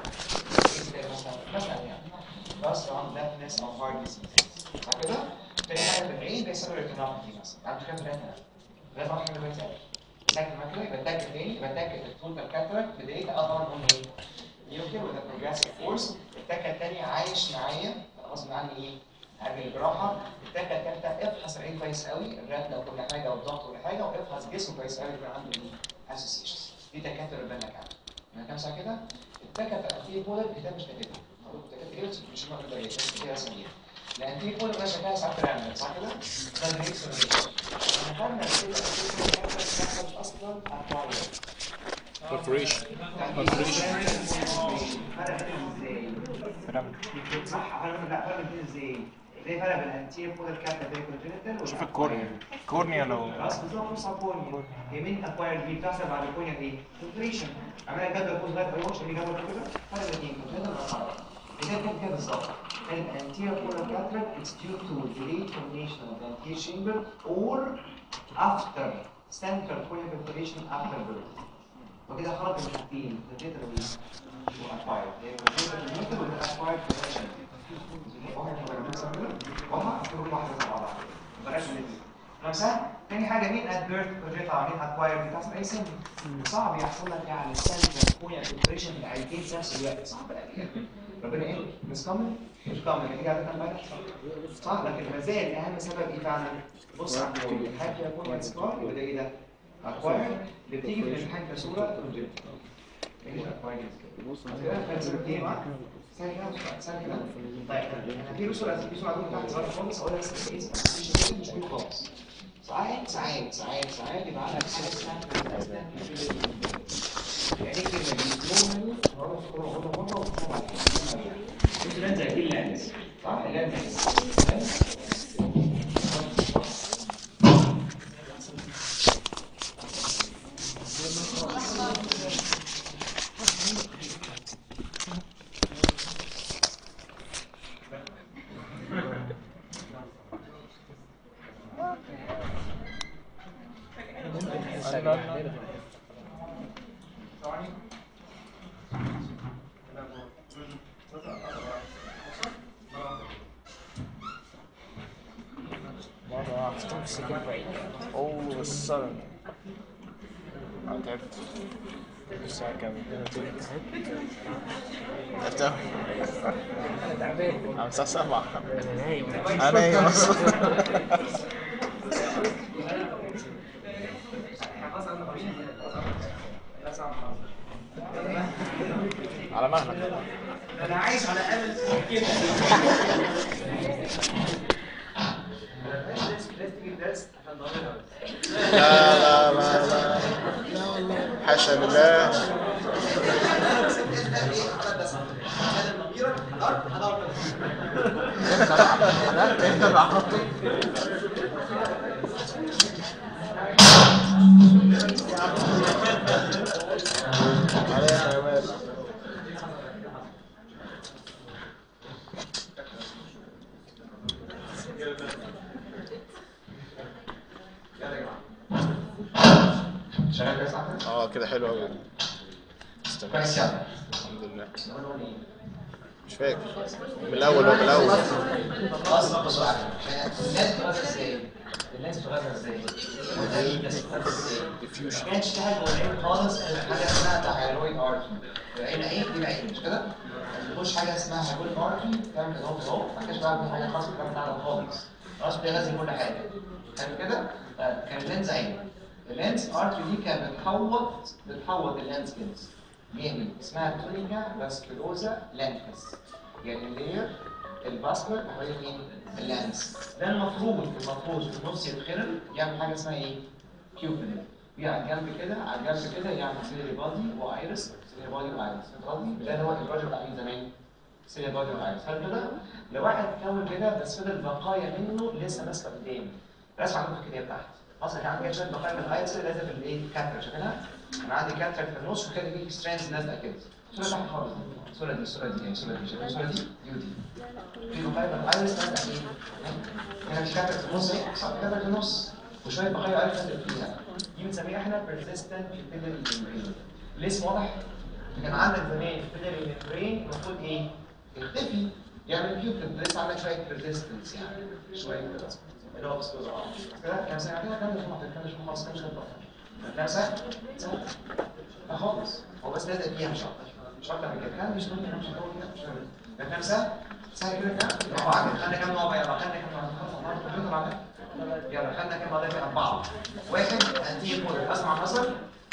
مثلا يعني بس عن deafness او heart disease صح كده؟ تاني حاجه بالعين بيسمى ريتينوباثي مثلا عنده كام ريتنا؟ لازم اعرف حاجه بس لكن ما كده بتاكد تاني بتاكد التوتال كاتراكت بدايتها اه طبعا قلنا ايه؟ يمكن وده بروجريسيف فورس التاكه الثانيه عايش معايا غصب عني ايه؟ قبل الجراحه التاكه الثالثه افحص العين كويس قوي الرتنه وكل حاجه والضغط وكل حاجه وافحص جسمه كويس قوي يكون عنده ايه؟ اسوسيشن دي تكاتر البنا كام انا كام ساعه كده التكه بتاعت في بولر ده مش كاتبها هقول التكاتر ايه بس مش مهم ده بس كده اسميها لان في بولر ده شكلها ساعات رامل صح كده ده الريكس احنا خدنا كده كده اصلا اكواير Perforation. صح فرق لا فرق بين ازاي؟ زي فرق بين الانتير بولر كابتا زي كونجنتال شوف الكورنيا الكورنيا لو خلاص بالظبط نص كورنيا هي مين اكواير دي بتحصل بعد الكورنيا ايه؟ فلتريشن عملها جدول كل صغير قوي عشان يجاوب كده فرق الاثنين كونجنتال ولا إذا كان كده بالظبط an anterior polar cataract is due to delayed termination of the anterior chamber or after central corneal perforation after birth وكده خرج من حاجتين الثلاثه واكوايرد هي موجوده في الميتر والاكوايرد في الريليشن واضحه كل واحده زي بعضها بلاش الاثنين خمسه تاني حاجه مين ادبيرت بروجيتا مين اكوايرد بتحصل اي سن صعب يحصل لك يعني سنه تكون الكوبريشن في العيلتين في نفس الوقت صعب قوي ربنا ايه مش كامل مش كامل هتيجي على كام بقى صح لكن ما زال اهم سبب ايه فعلا بص على الكود حاجه يكون سكار يبقى ده ايه ده اكوايرد اللي بتيجي في الامتحان كصوره بروجيتا ايه اكوايرد بص كده كان سبب ايه معاك ثانية كده ثانية كده طيب انا في صورة في صورة عندكم تحت صغيرة خالص اقول لك بس ايه مش كده مش كده خالص ساعات ساعات ساعات ساعات يبقى عندك حاجة اسمها يعني ايه كلمة دي؟ مومنت مرة في كل مرة مرة وتقوم عليها انت لانز زي اللانز صح؟ اللانز مرة واحدة all of a sudden أنا تعبت الساعة كام؟ تعبت أوي أنا الساعة سبعة أنا نايم أصلا على مهلك انا عايش على امل كده لا لا لا لا لا والله حاشا لله انت بعرفت عليها يا مال شغال كويس احمد؟ اه كده حلو قوي كويس يلا الحمد لله مش فاكر من الاول هو من الاول خلاص بص بقى الناس بتغذى ازاي؟ الناس بتغذى ازاي؟ الناس بتغذى ازاي؟ ديفيوجن ما كانش في حاجه قريب خالص حاجه اسمها تايرويد ارتري العين عين دي العين مش كده؟ تخش حاجه اسمها هايرويد ارتري تعمل كده اهو كده اهو ما كانش بقى حاجه خالص الكلام بتاعنا خالص خلاص بيغذي كل حاجه حلو كده؟ طيب كان اللينز عين اللينز ارتري دي كانت بتحوط بتحوط اللينز كينز جامد اسمها تونيكا فاسكولوزا لانكس يعني اللير الباسكر حوالين مين؟ اللانس ده المفروض المفروض في النص يتخرم يعمل حاجه اسمها ايه؟ كيوبل دي على الجنب كده على الجنب كده يعمل سيري بادي وايرس سيري بادي وايرس بادي ده اللي هو الراجل بتاع مين زمان سيري بادي وايرس هل كده؟ لو واحد كون كده بس فضل بقايا منه لسه ماسكه قدام رسم عندكم في الكتاب تحت اصلا كان عندي شويه بقايا من الايرس لازم في الايه؟ كاتر شايفينها؟ انا عندي كاتر في النص وكده في سترينز نازله كده الصوره تحت خالص الصوره دي الصوره دي الصوره دي شايفين الصوره دي دي ودي في بقايا من الايرس نازله ايه؟ هنا في كاتر في النص ايه؟ صح كاتر في النص وشويه بقايا ايرس نازله فيها دي بنسميها احنا persistent pupillary membrane الاسم واضح؟ كان عندك زمان pupillary membrane المفروض ايه؟ يختفي يعمل بيوبل لسه عندك شويه resistance يعني شويه كده اللي هو بس كده كام سنه كده كام سنه كام سنه خلاص كام سنه كام سنه؟ سنه لا خالص هو بس لازق فيها مش اكتر مش اكتر من كده كان مش ممكن مش هتطول كده مش مهم ده كام سنه؟ سنه كده كام؟ برافو عليك خدنا كام نوع بقى يلا خدنا كام نوع خلاص الله الكمبيوتر عليك يلا خدنا كام قضيه اربعه واحد انتي بول اسمع النظر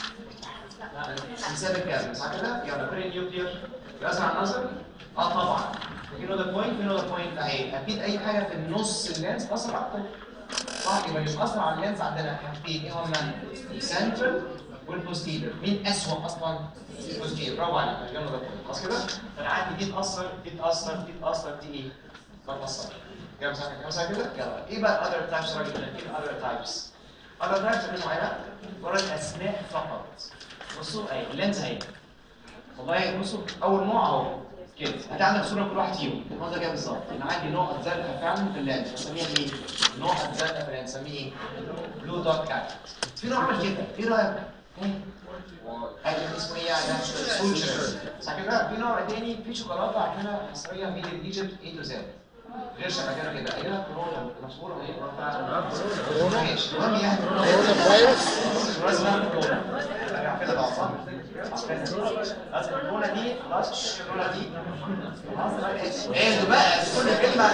حساب الكازم صح كده؟ يلا بري نيوكلير يسمع النظر؟ اه طبعا في نقطه بوينت في نقطه بوينت اهي اكيد اي حاجه في النص اللينس اثر اكتر صح يبقى اللي بيأثر على اللينس عندنا حاجتين ايه هما؟ السنترال والبوستيريور مين اسوأ اصلا؟ البوستيريور برافو عليك يلا ده خلاص كده؟ فانا عندي دي تأثر دي تأثر دي تأثر دي ايه؟ ما تأثر كام سنة كام سنة كده؟ يلا ايه بقى الاذر تايبس راجل ايه الاذر تايبس؟ اذر تايبس اللي معانا مجرد اسماء فقط بصوا اهي اللينز اهي والله بصوا اول نوع اهو كده هتلاقي عندك صوره كل واحد فيهم المنظر كده بالظبط انا عندي نقط زرقاء فعلا في اللينز بنسميها ايه؟ نقط زرقاء في اللينز بنسميه ايه؟ بلو دوت كات في نوع عامل كده ايه رايك؟ اكل اسمه ايه يعني سوتشر صح كده في نوع تاني في شوكولاته عندنا مصريه ميد ان ايجيبت اي تو زد غير شبكه كده ايه كورونا مشهوره ايه كورونا ماشي المهم يعني كورونا فيروس خلاص بقى كورونا كده بقى صح خلاص الكورونا دي خلاص الكورونا دي خلاص ايه بقى كل كلمه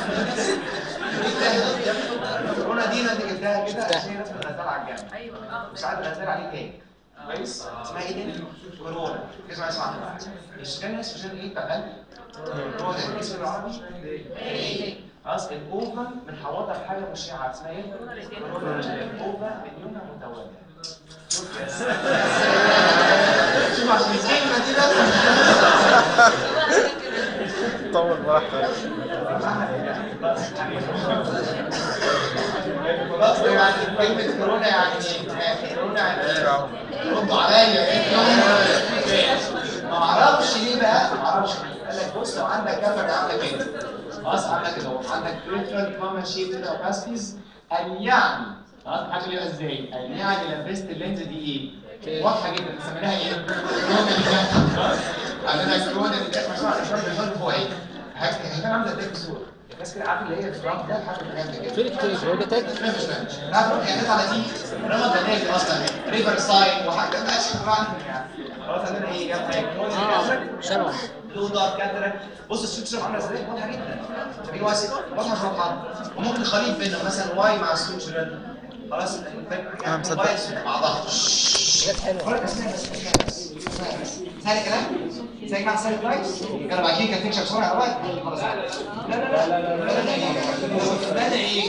الكورونا دي انا جبتها كده عشان الناس بتنزلها على الجنب ايوه اه وساعات بنزل عليه تاني كويس اسمها ايه تاني؟ كورونا اسمها اسمها بقى السكان اسمه عشان ايه بقى كورونا اسم العربي ايه خلاص الاوفا بنحوطها بحاجه مشعه اسمها ايه؟ كورونا الاوفا من يومها متواليه شوف يا شوف عشان الكلمه دي بس طول براحتك خلاص يعني كلمة كورونا يعني ايه؟ كورونا يعني ردوا عليا ايه؟ ما اعرفش ليه بقى؟ ما اعرفش ليه؟ قال لك بص لو عندك كفر عامله كده خلاص عامله كده اهو عندك بريفرال كوما شيب كده وباسكيز قال يعني خلاص حاجه ليه ازاي؟ قال يعني لبست اللينز دي ايه؟ واضحه جدا سميناها ايه؟ كورونا اللي جت خلاص؟ عندنا كورونا اللي جت مشروع الاشاره اللي جت فوق ايه؟ هي كان عامله ازاي في الصوره؟ الناس كده عارفه اللي هي الفرونت ده حاجه جامده كده فين التاج هو ده تاج مش فاهم لا تروح يعني على دي رمض هناك اصلا ريفر سايد وحاجه ماشي طبعا يعني خلاص عندنا ايه جاب اه سبعة لو دار كاترك بص السوتشر عامله ازاي واضحه جدا شايفين واسع واضحه واضحه وممكن خليط بينهم مثلا واي مع السوتشر خلاص أنا مصدق. موبايل مع بعض حاجات حلوة فرق اسمها بس اسمها بس سهل الكلام؟ زي ما سهل كويس؟ كانوا بعدين كان تكشف بسرعه يا واد خلاص لا لا لا لا لا لا لا ايه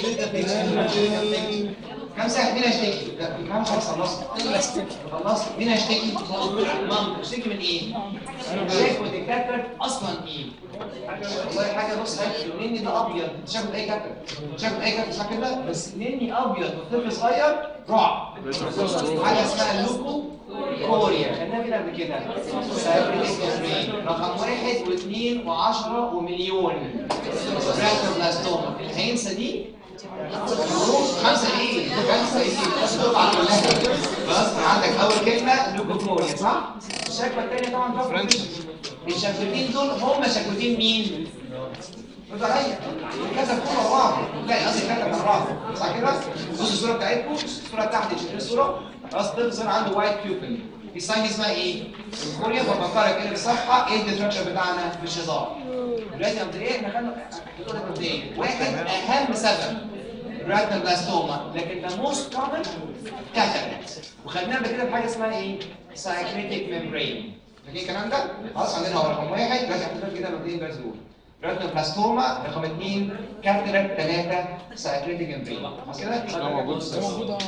كم ساعة مين هيشتكي؟ كم خلاص خلصت خلصت مين هيشتكي؟ مام تشتكي من ايه؟ شايف الدكاتره اصلا ايه؟ والله حاجه بص نني ده ابيض انت شايف اي كاتر شايف اي كاتر صح كده بس نني ابيض وطفل صغير رعب حاجه اسمها لوكو كوريا خدناها كده قبل كده سايبريتيك رقم واحد واثنين وعشرة ومليون بلاستوما الهينسه دي خمسة ايه؟ خمسة ايه؟ دفعة كلها خلاص عندك أول كلمة لوكوكوريا صح؟ الشكوى الثانية طبعا فرنش الشكوتين دول هم شكوتين مين؟ رد عليا كذا كورة بعض لا قصدي كذا كان بعض صح كده؟ بص الصورة بتاعتكم الصورة بتاعتي شايفين الصورة؟ خلاص طفل صغير عنده وايت كيوبل الساين دي اسمها ايه؟ كوريا فبفكرك ان الصفحة ايه الديفراكشن بتاعنا مش هزار دلوقتي مبدئيا احنا خدنا حدود مبدئيا واحد اهم سبب راتنا بلاستوما لكن ده موست كومن كاتاراكت وخدناها قبل كده بحاجه اسمها ايه؟ سايكليتيك ميمبرين فاكرين الكلام ده؟ خلاص عندنا هو رقم واحد دلوقتي هنحط كده مبدئيا بس دول راتنا بلاستوما رقم اثنين كاتاراكت ثلاثه سايكليتيك ميمبرين خلاص كده؟ ده موجود ده موجود اه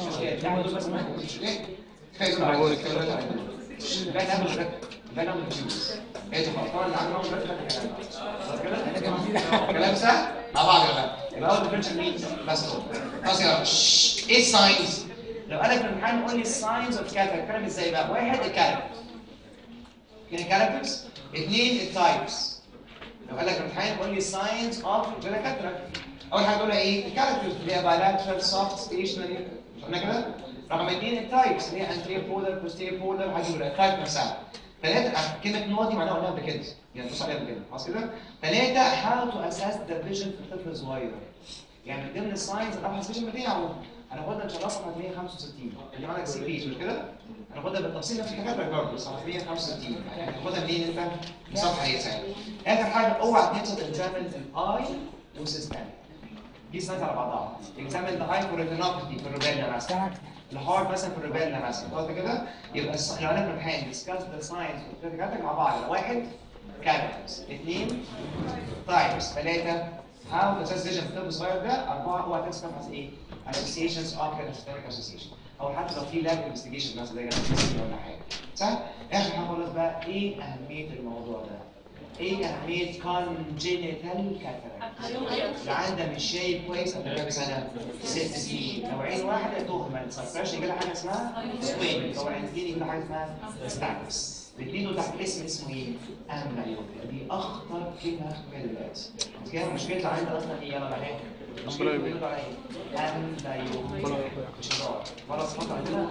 كفايه دول على كده لا نعمل رك لا نعمل جيوز ايه ده خلاص طبعا اللي عندنا رك خلاص كده كلام سهل مع بعض يا ولاد يبقى اول ديفرنشال مين بس هو خلاص يا شش. ايه الساينز لو قالك في الامتحان قول لي الساينز اوف كاتر الكلام ازاي بقى واحد الكاركترز كده الكاركترز اثنين التايبس لو قالك في الامتحان قول لي الساينز اوف كاتر اول حاجه تقولها ايه الكاركترز اللي هي بايلاترال سوفت ستيشنري قلنا كده رقم اثنين التايبس اللي هي انتيريور بولر بوستيريور بولر حاجه التايب نفسها ثلاثة كلمة نوع دي معناها قلناها قبل كده يعني بص عليها قبل كده خلاص كده ثلاثة how to assess the vision في الطفل الصغير يعني من ضمن الساينز الابحث فيجن بتاعه هناخدها ان شاء الله صفحة 165 اللي عندك سي بي مش كده؟ هناخدها بالتفصيل نفس الحاجات برضه صفحة 165 يعني هناخدها منين انت؟ من الصفحة هي سهلة اخر حاجة اوعى تنسى تكزامن الاي وسيستمك دي سلايدز على بعضها اكزامن ذا اي فور ريتينوباثي في الروبيلا مثلا الهارت مثلا في الروبيلا مثلا خلاص كده يبقى الس- لو انا في الامتحان ديسكاس ذا ساينس والكاتيجوري مع بعض واحد كاركترز اثنين تايبس ثلاثه هاو اساس فيجن في الطفل الصغير ده اربعه اوعى تنسى تبحث ايه؟ اسوسيشنز اوكر اسوسيشن اسوسيشن او حتى لو في لاب انفستيجيشن مثلا زي جنب ولا حاجه صح؟ اخر حاجه خالص بقى ايه اهميه الموضوع ده؟ ايه اهميه congenital cataract؟ العيان ده مش شايف كويس قبل كام سنه؟ ست سنين، لو عين واحده تهمل سبريشن يجي لها حاجه اسمها سوين، لو عين اثنين يجي لها حاجه اسمها ستاكس. بتديله تحت اسم اسمه ايه؟ امبلايوبيا دي اخطر كلمه في الوقت كده مشكلتها عندنا اصلا ايه يلا معايا مشكلتها بيقولوا على ايه؟ امبلايوبيا مش هزار مرة سمعت عندنا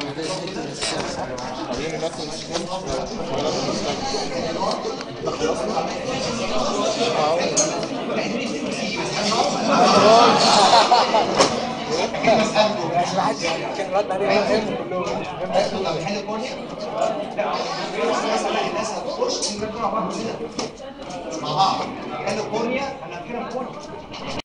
عايزين ناكل كان رد عليه فهموا كلهم طب حل كورنيا؟ لا مثلا الناس هتخش نرجع مع بعض كده مع بعض حل كورنيا انا كده كورنيا